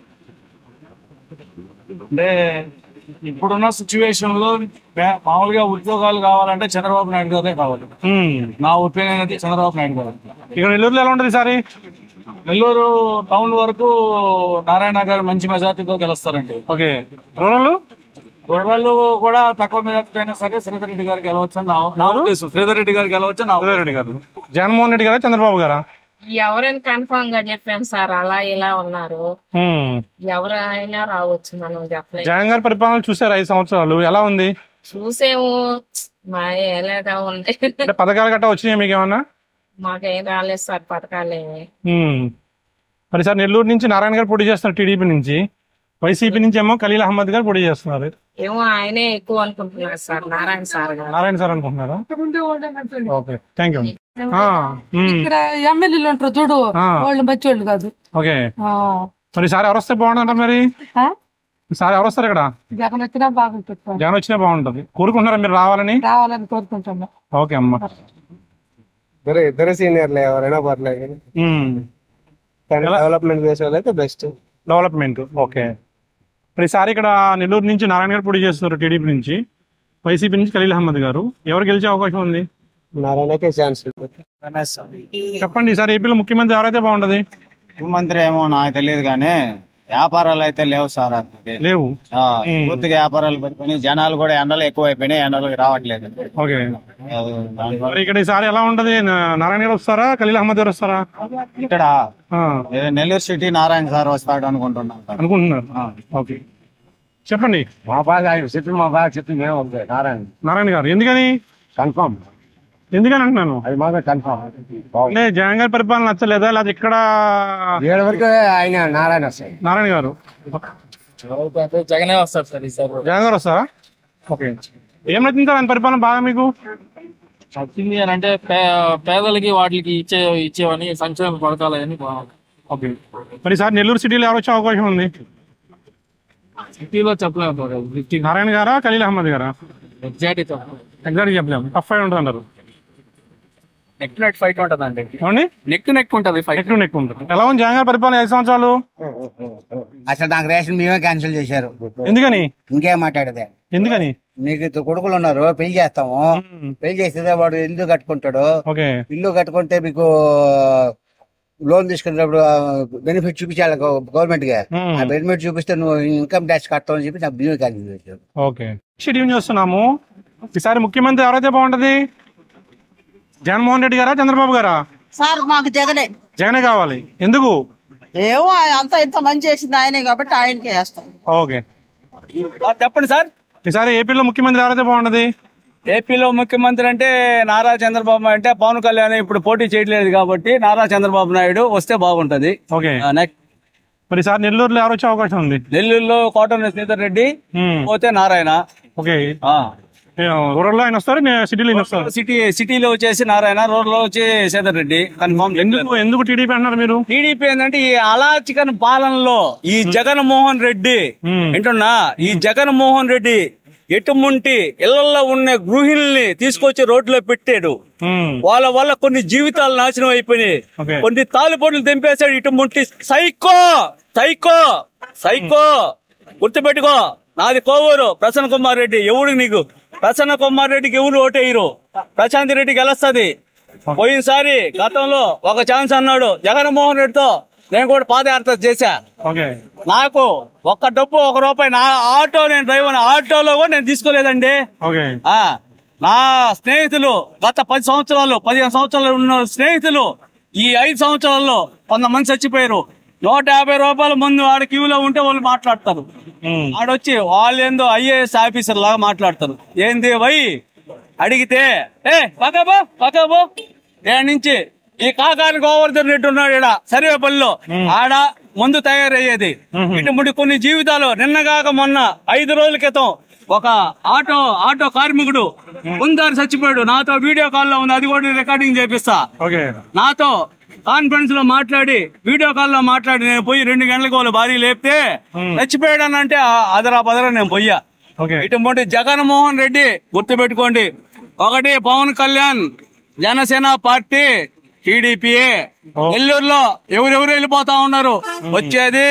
Speaker 18: అంటే ఇప్పుడున్న సిచ్యువేషన్ లో మే- మామూలుగా ఉద్యోగాలు కావాలంటే చంద్రబాబు నాయుడు గారే కావాలి నా ఒపీనియన్ అయితే చంద్రబాబు నాయుడు గారు
Speaker 1: ఇక నెల్లూరులో ఎలా ఉంటుంది ఈసారి
Speaker 18: నెల్లూరు టౌన్ వరకు నారాయణ గారు మంచి మెజార్టీతో గెలుస్తారండి
Speaker 1: ఓకే రూరల్
Speaker 18: రూరల్ కూడా తక్కువ మెజార్టీ అయినా సరే శ్రీధర్ రెడ్డి గారికి గెలవచ్చు అని నా నా ఉద్దేశం శ్రీధర్ రెడ్డి గారికి గెలవచ్చు నా
Speaker 1: రెడ్డి గారు జగన్మోహన్ రెడ్డి గారా చంద్రబాబు గారా
Speaker 19: ఎవరైనా కన్ఫామ్ గా చెప్పాను సార్ అలా ఇలా ఉన్నారు
Speaker 1: హ్మ్.
Speaker 19: ఎవరైనా రావచ్చు మనం చెప్పలేదు
Speaker 1: జగన్ గారి పరిపాలన చూసారు ఐదు సంవత్సరాలు ఎలా ఉంది
Speaker 19: చూసేము మా ఎలాగా ఉంది
Speaker 1: అంటే పథకాలు గట్టా వచ్చినాయి మీకు ఏమన్నా
Speaker 19: మాకేం రాలేదు సార్ పథకాలేమి
Speaker 1: హ్మ్. మరి సార్ నెల్లూరు నుంచి నారాయణ గారు పోటీ చేస్తున్నారు టీడీపీ నుంచి వైసీపీ నుంచి ఏమో ఖలీల్ అహ్మద్ గారు పోటీ చేస్తున్నారు
Speaker 19: ఏమో ఆయనే ఎక్కువ అనుకుంటున్నారు sir Narayana sir garu
Speaker 1: Narayana sir అనుకుంటున్నారా ఓకే థ్యాంక్ యూ
Speaker 20: ఇక్కడ ఎమ్మెల్యేలు ఉంటారు చూడు
Speaker 1: ఆ.
Speaker 20: వాళ్ళు మంచోళ్ళు కాదు
Speaker 1: ఓకే
Speaker 20: ఆ.
Speaker 1: మరి ఈసారి ఎవరు వస్తే బాగుంటుందంటారు మరి
Speaker 20: ఆ?
Speaker 1: ఈసారి ఎవరు వస్తారు ఇక్కడ
Speaker 20: జగన్ వచ్చినా బాగుంటుంది సార్.
Speaker 1: జగన్ వచ్చినా బాగుంటుంది కోరుకుంటున్నారా మీరు రావాలని
Speaker 20: రావాలని కోరుకుంటున్నా
Speaker 1: ఓకే అమ్మా
Speaker 21: ఇద్దరు ఇద్దరు సీనియర్లే ఎవరైనా పర్లేదు కానీ డెవలప్మెంట్ చేసే వాళ్ళైతే బెస్ట్
Speaker 1: డెవలప్మెంట్ ఓకే మరి ఈసారి ఇక్కడ నెల్లూరు నుంచి నారాయణ గారు పోటీ చేస్తున్నారు టీడీపీ నుంచి వైసీపీ నుంచి ఖలీల్ అహ్మద్ గారు ఎవరు గెలిచే అవకాశం ఉంది
Speaker 21: నారాయణకే ఛాన్స్
Speaker 1: చెప్పండి ఈసారి ఏపీలో ముఖ్యమంత్రి ఎవరైతే బాగుంటది
Speaker 22: ముఖ్యమంత్రి ఏమో నాకు తెలియదు కానీ
Speaker 11: వ్యాపారాలు అయితే లేవు సార్ అసలుకి.
Speaker 1: లేవు
Speaker 11: ఆ, పూర్తిగా వ్యాపారాలు పెట్టుకుని జనాలు కూడా ఎండలు ఎక్కువైపోయినాయి ఎండలకు రావట్లేదు
Speaker 1: ఓకే
Speaker 11: అది దానివల్ల
Speaker 1: మరి ఇక్కడ ఈసారి ఎలా ఉంటది నా- నారాయణ గారు వస్తారా ఖలీల్ అహ్మద్ గారు వస్తారా
Speaker 11: ఇక్కడ
Speaker 1: ఆ,
Speaker 11: ఏదో నెల్లూరు సిటీ నారాయణ సార్ వస్తాడు అనుకుంటున్నాం సార్.
Speaker 1: అనుకుంటున్నారు ఓకే చెప్పండి
Speaker 5: మా బాగా ఆయన చెప్పి మా బాగా చెప్పి మేము ఒకటే నారాయణ
Speaker 1: నారాయణ గారు ఎందుకని
Speaker 5: కన్ఫామ్
Speaker 1: ఎందుకని అంటున్నాను
Speaker 5: అది మాత్రం కన్ఫామ్
Speaker 1: అంటే జగన్ గారి పరిపాలన నచ్చలేదా లేదా ఇక్కడ
Speaker 5: ఏడు వరకు ఆయన నారాయణ వస్తాయి
Speaker 1: నారాయణ గారు
Speaker 9: జగనే వస్తారు సార్ ఈసారి
Speaker 1: జగన్ గారు వస్తారా ఓకే ఏం నచ్చింది సార్ ఆయన పరిపాలన బాగా మీకు
Speaker 9: వచ్చింది అని అంటే పే- పేదలకి వాటికి ఇచ్చే ఇచ్చేవని సంక్షేమ పథకాలని బాగుంది
Speaker 1: ఓకే మరి సార్ నెల్లూరు సిటీలో ఎవరు వచ్చే అవకాశం ఉంది
Speaker 9: సిటీలో చెప్పలేము సార్ ఫిఫ్టీ
Speaker 1: నారాయణ గారా ఖలీల్ అహ్మద్ గారా
Speaker 9: ఎగ్జాక్ట్ చెప్పలేము
Speaker 1: ఎగ్జాక్ట్ చెప్పలేము టఫ్ ఫైట్ ఉంటుంది అంటారు
Speaker 9: నెక్ టు నెక్ ఫైట్ ఉంటుందండి
Speaker 1: ఏమండి
Speaker 9: నెక్ టు నెక్ ఉంటుంది ఫైట్
Speaker 1: నెక్ టు నెక్ ఉంటుంది ఎలా ఉంది జగన్ గారి పరిపాలన ఐదు సంవత్సరాలు
Speaker 4: అసలు నాకు రేషన్ మేమే క్యాన్సిల్ చేశారు
Speaker 1: ఎందుకని
Speaker 4: ఇంకేం మాట్లాడదే
Speaker 1: ఎందుకని
Speaker 4: నీకు ఇద్దరు కొడుకులు ఉన్నారు పెళ్లి చేస్తాము పెళ్లి చేస్తే వాడు ఇల్లు కట్టుకుంటాడు
Speaker 1: ఓకే
Speaker 4: ఇల్లు కట్టుకుంటే మీకు లోన్ తీసుకున్నప్పుడు బెనిఫిట్ చూపించాలి గవర్నమెంట్ గా
Speaker 1: మ్మ్.
Speaker 4: ఆ బెనిఫిట్ చూపిస్తే నువ్వు ఇన్కమ్ ట్యాక్స్ కడతావు అని చెప్పి నాకు బియ్యం క్యాన్సిల్ చేశారు
Speaker 1: ఓకే షెడ్యూల్ చూస్తున్నాము ఈసారి ముఖ్యమంత్రి ఎవరైతే బాగుంటది జగన్మోహన్ రెడ్డి గారా చంద్రబాబు గారా
Speaker 22: సార్ మాకు జగనే
Speaker 1: జగనే కావాలి ఎందుకు
Speaker 22: ఏమో ఆయన అంత ఇంత మంచి చేసింది ఆయనే కాబట్టి ఆయనకే వేస్తాం
Speaker 1: ఓకే
Speaker 23: చెప్పండి సార్
Speaker 1: ఈసారి ఏపీలో ముఖ్యమంత్రి ఎవరైతే బాగుంటది
Speaker 23: ఏపీలో ముఖ్యమంత్రి అంటే నారా చంద్రబాబు అంటే పవన్ కళ్యాణ్ ఇప్పుడు పోటీ చేయట్లేదు కాబట్టి నారా చంద్రబాబు నాయుడు వస్తే బాగుంటది
Speaker 1: ఓకే
Speaker 23: నెక్స్ట్
Speaker 1: మరి ఈసారి నెల్లూరులో ఎవరు వచ్చే అవకాశం ఉంది
Speaker 23: నెల్లూరులో కోటం శ్రీధర్ రెడ్డి పోతే నారాయణ
Speaker 1: ఓకే రూరల్ ఆయన వస్తారు నే- సిటీలో ఈయన వస్తారు
Speaker 23: సిటీ సిటీలో వచ్చేసి నారాయణ రోడ్లో వచ్చి శ్రీధర్ రెడ్డి కన్ఫర్మ్
Speaker 1: ఎందుకు ఎందుకు టీడీపీ అన్నారు మీరు
Speaker 23: టీడీపీ ఏంటంటే ఈ అలాచికన్ పాలనలో ఈ జగన్మోహన్ రెడ్డి వింటున్నా ఈ జగన్మోహన్ రెడ్డి ఎటుముంటి ఇళ్లలో ఉన్న గృహిణుల్ని తీసుకొచ్చి రోడ్లో పెట్టాడు వాళ్ళ వల్ల కొన్ని జీవితాలు నాశనం అయిపోయినాయి
Speaker 1: ఓకే.
Speaker 23: కొన్ని తాలిపోట్లు తెంపేశాడు ఇటుముంటి సైకో సైకో సైకో గుర్తుపెట్టుకో నాది కోవూరు ప్రసన్న కుమార్ రెడ్డి ఎవడు నీకు ప్రసన్న కుమార్ రెడ్డికి ఎవరు ఓటేయరు ప్రశాంత్ రెడ్డి గెలుస్తుంది పోయినసారి గతంలో ఒక ఛాన్స్ అన్నాడు జగన్మోహన్ రెడ్డితో నేను కూడా పాదయాత్ర చేశా
Speaker 1: ఓకే
Speaker 23: నాకు ఒక్క డబ్బు ఒక రూపాయి నా ఆటో నేను డ్రైవర్ ఆటోలో కూడా నేను తీసుకోలేదండి
Speaker 1: ఓకే
Speaker 23: ఆ నా స్నేహితులు గత పది సంవత్సరాలు పదిహేను సంవత్సరాలు ఉన్న స్నేహితులు ఈ ఐదు సంవత్సరాల్లో కొంతమంది చచ్చిపోయారు నూట యాభై రూపాయల ముందు ఆడ క్యూలో ఉంటే వాళ్ళు మాట్లాడతారు ఆడొచ్చి వాళ్ళు ఏందో ఐఏఎస్ ఆఫీసర్ లాగా మాట్లాడతారు ఏంది వై అడిగితే ఏ పక్కబో పక్కబో ఏ నుంచి ఈ కాకాని గోవర్ధన్ రెడ్డి ఉన్నాడు ఈడ సర్వేపల్లిలో ఆడ ముందు తయారయ్యేది ఇటువంటి కొన్ని జీవితాలు నిన్నగాక మొన్న ఐదు రోజుల క్రితం ఒక ఆటో ఆటో కార్మికుడు ముందారి చచ్చిపోయాడు నాతో వీడియో కాల్ లో ఉంది అది కూడా నేను రికార్డింగ్ చేపిస్తా
Speaker 1: ఓకే
Speaker 23: నాతో కాన్ఫరెన్స్ లో మాట్లాడి వీడియో కాల్ లో మాట్లాడి నేను పోయి రెండు గంటలకు వాళ్ళ భార్య లేపితే చచ్చిపోయాడు అని అంటే ఆ అదరా బదరా నేను పోయా
Speaker 1: ఓకే
Speaker 23: ఇటువంటి జగన్మోహన్ రెడ్డి గుర్తుపెట్టుకోండి ఒకటి పవన్ కళ్యాణ్ జనసేన పార్టీ టీడీపీఏ నెల్లూరులో ఎవరెవరు వెళ్ళిపోతా ఉన్నారు వచ్చేది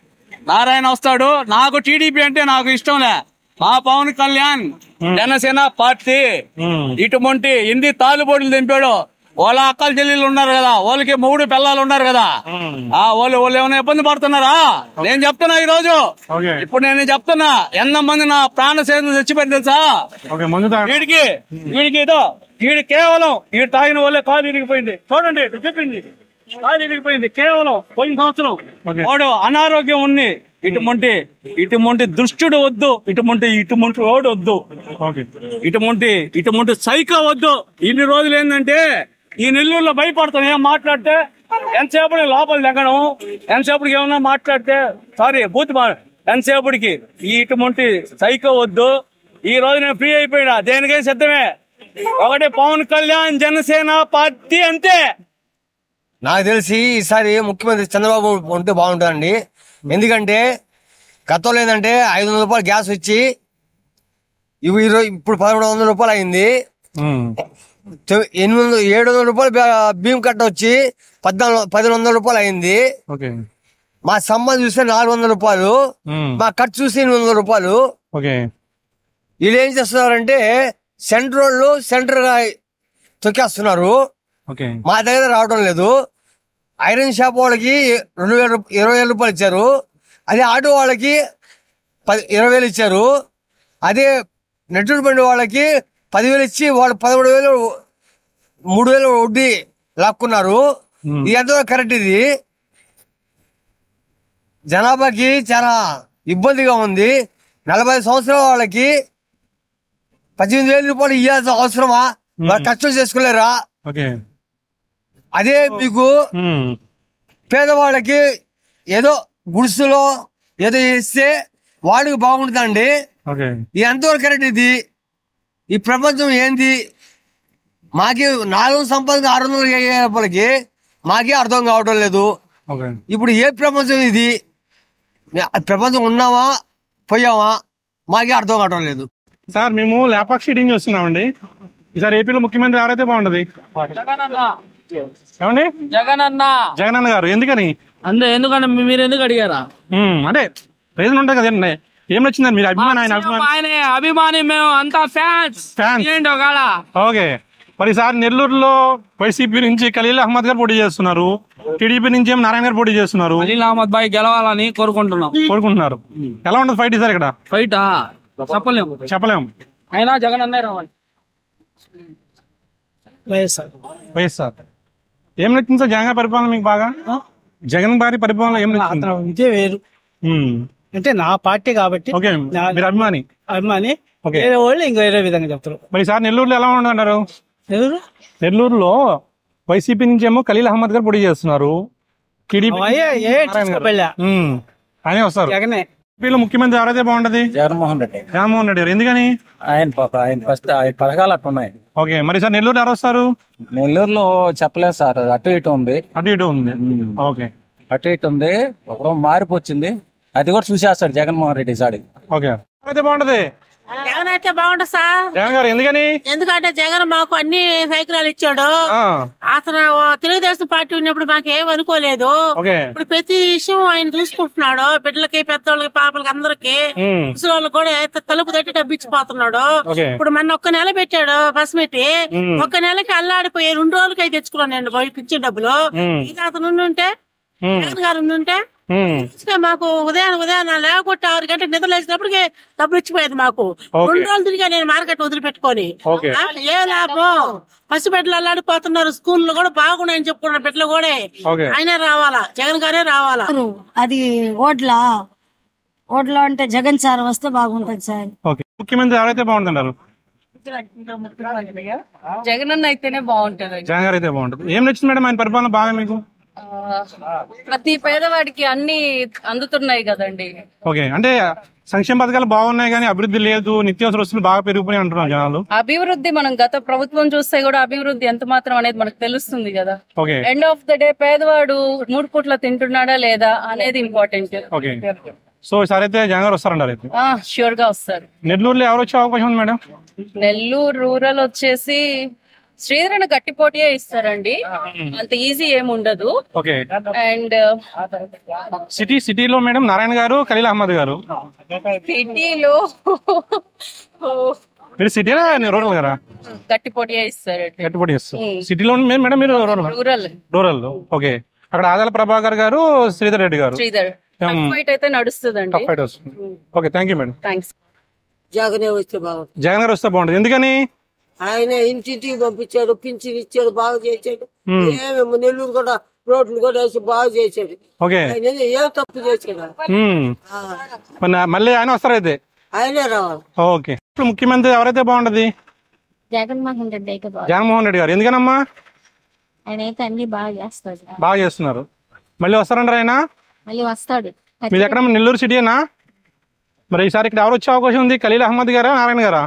Speaker 23: నారాయణ వస్తాడు నాకు టీడీపీ అంటే నాకు ఇష్టంలే మా పవన్ కళ్యాణ్ జనసేన పార్టీ ఇటువంటి ఎన్ని తాలుబోట్లు దింపాడు వాళ్ళ అక్కల చెల్లెళ్ళు ఉన్నారు కదా వాళ్ళకి మూడు పిల్లలు ఉన్నారు కదా ఆ వాళ్ళు వాళ్ళు ఏమైనా ఇబ్బంది పడుతున్నారా నేను చెప్తున్నా ఈ రోజు
Speaker 1: ఓకే
Speaker 23: ఇప్పుడు నేను చెప్తున్నా ఎంత మంది నా ప్రాణ సేవలు చచ్చిపోయింది తెలుసా
Speaker 1: ఓకే మందు తాగ
Speaker 23: వీడికి వీడికి ఏదో వీడి కేవలం వీడు తాగిన వాళ్ళే కాలు ఇరిగిపోయింది చూడండి ఇటు చెప్పింది కాలు ఇరిగిపోయింది కేవలం పోయిన సంవత్సరం వాడు అనారోగ్యం ఉంది ఇటువంటి ఇటువంటి దుష్టుడు వద్దు ఇటువంటి ఇటువంటి వాడు వద్దు
Speaker 1: ఓకే
Speaker 23: ఇటువంటి ఇటువంటి సైకో వద్దు ఇన్ని రోజులు ఏంటంటే ఈ నెల్లూరులో భయపడతాం ఏం మాట్లాడితే ఎంతసేపటి లోపల దిగడం ఎంతసేపటికి ఏమన్నా మాట్లాడితే సారీ బూత్ మా ఎంతసేపటికి ఈ ఇటువంటి సైకో వద్దు ఈ రోజు నేను ఫ్రీ అయిపోయినా దేనికైనా సిద్ధమే ఒకటి పవన్ కళ్యాణ్ జనసేన పార్టీ అంతే
Speaker 5: నాకు తెలిసి ఈసారి ముఖ్యమంత్రి చంద్రబాబు ఉంటే బాగుంటుందండి ఎందుకంటే గతంలో ఏంటంటే ఐదు వందల రూపాయలు గ్యాస్ వచ్చి ఇవి ఈరోజు ఇప్పుడు పదమూడు వందల రూపాయలు అయింది తె- ఎనిమిది వందల ఏడు వందల రూపాయలు బి- బియ్యం కట్ట వచ్చి పద్నాలుగు పదిహేను వందల రూపాయలు అయింది
Speaker 1: ఓకే
Speaker 5: మా సంబంధం చూస్తే నాలుగు వందల రూపాయలు మా ఖర్చు చూస్తే ఎనిమిది వందల రూపాయలు
Speaker 1: ఓకే
Speaker 5: వీళ్ళు ఏం చేస్తున్నారంటే సెంటర్ వాళ్ళు సెంటర్ గా తొక్కేస్తున్నారు
Speaker 1: ఓకే
Speaker 5: మా దగ్గర రావడం లేదు ఐరన్ షాప్ వాళ్ళకి రెండు వేల రూప- ఇరవై వేల రూపాయలు ఇచ్చారు అదే ఆటో వాళ్ళకి పది ఇరవై వేలు ఇచ్చారు అదే నెట్టూరు బండి వాళ్ళకి పదివేలు ఇచ్చి వాళ్ళు పదమూడు వేలు మూడు వేలు వడ్డీ లాక్కున్నారు ఇది ఎంతవరకు కరెక్ట్ ఇది జనాభాకి చాలా ఇబ్బందిగా ఉంది నలభై సంవత్సరాల వాళ్ళకి పద్దెనిమిది వేల రూపాయలు ఇవ్వాల్సిన అవసరమా వాళ్ళు కష్టం చేసుకోలేరా
Speaker 1: ఓకే
Speaker 5: అదే మీకు పేదవాళ్ళకి ఏదో గుడిసెలో ఏదో ఇస్తే వాడికి బాగుంటుందండి
Speaker 1: ఓకే
Speaker 5: ఇది ఎంతవరకు కరెక్ట్ ఇది ఈ ప్రపంచం ఏంది మాకే నాలుగు సంపాదన ఆరు వందలు అయ్యేపటికి మాకే అర్థం కావడం లేదు
Speaker 1: ఓకే
Speaker 5: ఇప్పుడు ఏ ప్రపంచం ఇది ఆ ప్రపంచం ఉన్నామా పోయామా మాకే అర్థం కావడం లేదు
Speaker 1: సార్ మేము లేపాక్ షీటింగ్ చూస్తున్నామండి ఈసారి ఏపీలో ముఖ్యమంత్రి ఎవరైతే బాగుంటది ఏమండి
Speaker 9: జగన్ అన్న
Speaker 1: జగన్ అన్న గారు ఎందుకని
Speaker 9: అంతే ఎందుకంటే మీ- మీరు ఎందుకు అడిగారా
Speaker 1: ఉమ్, అంటే రీజన్ ఉంటుంది కదండి ఏం నచ్చిందని మీరు అభిమానం ఆయన అభిమానం
Speaker 9: ఆయన అభిమాని మేము అంతా ఫ్యాన్స్
Speaker 1: Fans.
Speaker 9: ఏంటో కాడ
Speaker 1: ఓకే మరి ఈసారి నెల్లూరులో వైసీపీ నుంచి ఖలీల్ అహ్మద్ గారు పోటీ చేస్తున్నారు టీడీపీ నుంచి ఏం నారాయణ గారు పోటీ చేస్తున్నారు
Speaker 9: అలీల్ అహ్మద్ భాయ్ గెలవాలని కోరుకుంటున్నాం
Speaker 1: కోరుకుంటున్నారు ఎలా ఉంటుంది ఫైట్ ఈసారి ఇక్కడ
Speaker 9: ఫైటా చెప్పలేము
Speaker 1: చెప్పలేము
Speaker 9: అయినా జగన్ అన్నే రావాలి
Speaker 12: వైఎస్ఆర్
Speaker 1: వైఎస్ఆర్ ఏం నచ్చింది సార్ జగన్ గారి పరిపాలన మీకు బాగా జగన్ గారి పరిపాలన ఏం నచ్చింది
Speaker 12: అతను ఇదే వేరు
Speaker 1: ఉమ్,
Speaker 12: అంటే నా పార్టీ కాబట్టి
Speaker 1: ఓకే
Speaker 12: నా-
Speaker 1: మీరు అభిమాని
Speaker 12: అభిమాని
Speaker 1: ఓకే.
Speaker 12: వేరే వాళ్ళు ఇంకో వేరే విధంగా చెప్తారు
Speaker 1: మరి ఈసారి నెల్లూరులో ఎలా ఉండదంటారు
Speaker 12: నెల్లూరు
Speaker 1: నెల్లూరులో వైసీపీ నుంచి ఏమో ఖలీల్ అహ్మద్ గారు పోటీ చేస్తున్నారు టీడీపీ
Speaker 12: అవయ్యే ఏ
Speaker 1: నారాయణ గారు.
Speaker 12: తీసుకోబెళ్ళా.
Speaker 1: ఉమ్, ఆయనే వస్తారు
Speaker 12: జగనే
Speaker 1: ఏపీలో ముఖ్యమంత్రి ఎవరైతే బాగుంటది
Speaker 6: జగన్మోహన్ రెడ్డి
Speaker 1: జగన్మోహన్ రెడ్డి గారు ఎందుకని
Speaker 6: ఆయన పాప ఆయన ఫస్ట్ ఆయన పథకాలు అట్టున్నాయి
Speaker 1: ఓకే మరి సార్ నెల్లూరు ఎవరు వస్తారు
Speaker 6: నెల్లూరులో చెప్పలేదు సార్ అటు ఇటు ఉంది
Speaker 1: అటు ఇటు ఉంది ఓకే
Speaker 6: అటు ఇటు ఉంది ఒక మారిపోచ్చింది అది కూడా చూసేస్తాడు జగన్మోహన్ రెడ్డి సాడి
Speaker 1: ఓకే ఎవరైతే బాగుంటది
Speaker 7: జగన్ అయితే బాగుంటుంది సార్
Speaker 1: జగన్ గారు ఎందుకని
Speaker 7: ఎందుకంటే జగన్ మాకు అన్ని సైకిలాలు ఇచ్చాడు
Speaker 1: ఆ,
Speaker 7: అతను తెలుగుదేశం పార్టీ ఉన్నప్పుడు మాకు ఏం అనుకోలేదు
Speaker 1: ఓకే
Speaker 7: ఇప్పుడు ప్రతి విషయం ఆయన చూసుకుంటున్నాడు బిడ్డలకి పెద్దోళ్ళకి పాపలకి అందరికి
Speaker 1: ఉమ్,
Speaker 7: ముసలి కూడా ఎంత తలుపు తట్టి డబ్బిచ్చిపోతున్నాడు
Speaker 1: ఓకే.
Speaker 7: ఇప్పుడు మొన్న ఒక్క నెల పెట్టాడు బస్ పెట్టి
Speaker 1: ఉమ్.
Speaker 7: ఒక్క నెలకి అల్లాడిపోయి రెండు రోజులకి అయితే తెచ్చుకున్నాను నేను బయటకు ఇచ్చిన డబ్బులు
Speaker 1: ఉమ్.
Speaker 7: ఇది అతను ఉంటే
Speaker 1: ఉమ్,
Speaker 7: జగన్ గారు ఉంటే
Speaker 1: ఉమ్,
Speaker 7: మాకు ఉదయం ఉదయం లేకపోతే ఆరు గంటలకు నిద్ర లేచినప్పటికి డబ్బులు ఇచ్చిపోయేది మాకు
Speaker 1: ఓకే.
Speaker 7: రెండు రోజులు తిరిగా నేను మార్కెట్ వదిలిపెట్టుకొని
Speaker 1: ఓకే.
Speaker 7: ఆ, ఏ లాభం పసిబిడ్డలు అల్లాడిపోతున్నారు స్కూల్లో కూడా బాగున్నాయని చెప్పుకున్న బిడ్డలు కూడా
Speaker 1: ఓకే.
Speaker 7: ఆయనే రావాలా జగన్ గారే రావాలా
Speaker 8: అది ఓట్లా ఓట్లో అంటే జగన్ సార్ వస్తే బాగుంటుంది సార్
Speaker 1: ఓకే ముఖ్యమంత్రి ఎవరైతే బాగుంటుంటారు
Speaker 24: జగన్ అన్న అయితేనే బాగుంటది
Speaker 1: జగన్ గారు అయితే బాగుంటుంది ఏం నచ్చింది మేడం ఆయన పరిపాలన బాగా మీకు
Speaker 24: ఆ, ప్రతి పేదవాడికి అన్ని అందుతున్నాయి కదండి
Speaker 1: ఓకే అంటే సంక్షేమ పథకాలు బాగున్నాయి కానీ అభివృద్ధి లేదు నిత్యావసర వస్తువులు బాగా పెరిగిపోయి అంటున్నారు జనాలు
Speaker 24: అభివృద్ధి మనం గత ప్రభుత్వం చూస్తే కూడా అభివృద్ధి ఎంత మాత్రం అనేది మనకు తెలుస్తుంది కదా
Speaker 1: okay
Speaker 24: end of the day పేదవాడు మూడు పూట్ల తింటున్నాడా లేదా అనేది ఇంపార్టెంట్
Speaker 1: ఓకే సో ఈసారి అయితే జగన్ గారు వస్తారంటారు అయితే
Speaker 24: ష్యూర్ గా వస్తారు
Speaker 1: నెల్లూరులో ఎవరు వచ్చే అవకాశం ఉంది మేడం
Speaker 24: నెల్లూరు రూరల్ వచ్చేసి శ్రీధరణ గట్టి పోటీయే ఇస్తారండి అంత ఈజీ ఏమి ఉండదు
Speaker 1: ఓకే
Speaker 24: అండ్
Speaker 1: సిటీ సిటీలో మేడం నారాయణ గారు ఖలీల్ అహ్మద్ గారు
Speaker 24: సిటీలో
Speaker 1: మీరు సిటీనా రూరల్ గారా
Speaker 24: గట్టి పోటీయే ఇస్తారండి
Speaker 1: గట్టిపడి చేస్తారు సిటీలో ఉంది మేడం మీరు రూరల్
Speaker 24: రూరల్
Speaker 1: రూరల్ ఓకే అక్కడ ఆదాల ప్రభాకర్ గారు శ్రీధర్ రెడ్డి గారు
Speaker 24: శ్రీధర్
Speaker 1: Um,
Speaker 24: ఫైట్ అయితే నడుస్తుందండి
Speaker 1: టఫ్ ఫైట్ వస్తుంది okay thank you madam
Speaker 24: thanks
Speaker 25: జగనే వస్తే బాగుంటుంది
Speaker 1: జగన్ గారు వస్తే బాగుంటుంది ఎందుకని
Speaker 25: ఆయన ఇంటింటికి పంపించాడు పింఛన్ ఇచ్చాడు బాగా చేశాడు
Speaker 1: Hmm.
Speaker 25: ఏమేమో నెల్లూరు కూడా రోడ్లు కూడా వేసి బాగా చేశాడు
Speaker 1: ఓకే
Speaker 25: ఆయన ఏం తప్పు చేశాడు
Speaker 1: మ్మ్.
Speaker 25: ఆ,
Speaker 1: మరి నా- మళ్ళీ ఆయన వస్తారు అయితే
Speaker 25: ఆయనే రావాలి
Speaker 1: ఓకే ఇప్పుడు ముఖ్యమంత్రి ఎవరైతే బాగుంటది
Speaker 26: జగన్మోహన్ రెడ్డి అయితే బాగా
Speaker 1: జగన్మోహన్ రెడ్డి గారు ఎందుకనమ్మా
Speaker 26: ఆయన అయితే అన్ని బాగా చేస్తాడు
Speaker 1: బాగా చేస్తున్నారు మళ్ళీ వస్తారంటారు ఆయన
Speaker 26: మళ్ళీ వస్తాడు
Speaker 1: మీది ఎక్కడ నెల్లూరు సిటీనా మరి ఈసారి ఇక్కడ ఎవరు వచ్చే అవకాశం ఉంది ఖలీల్ అహ్మద్ గారా నారాయణ గారా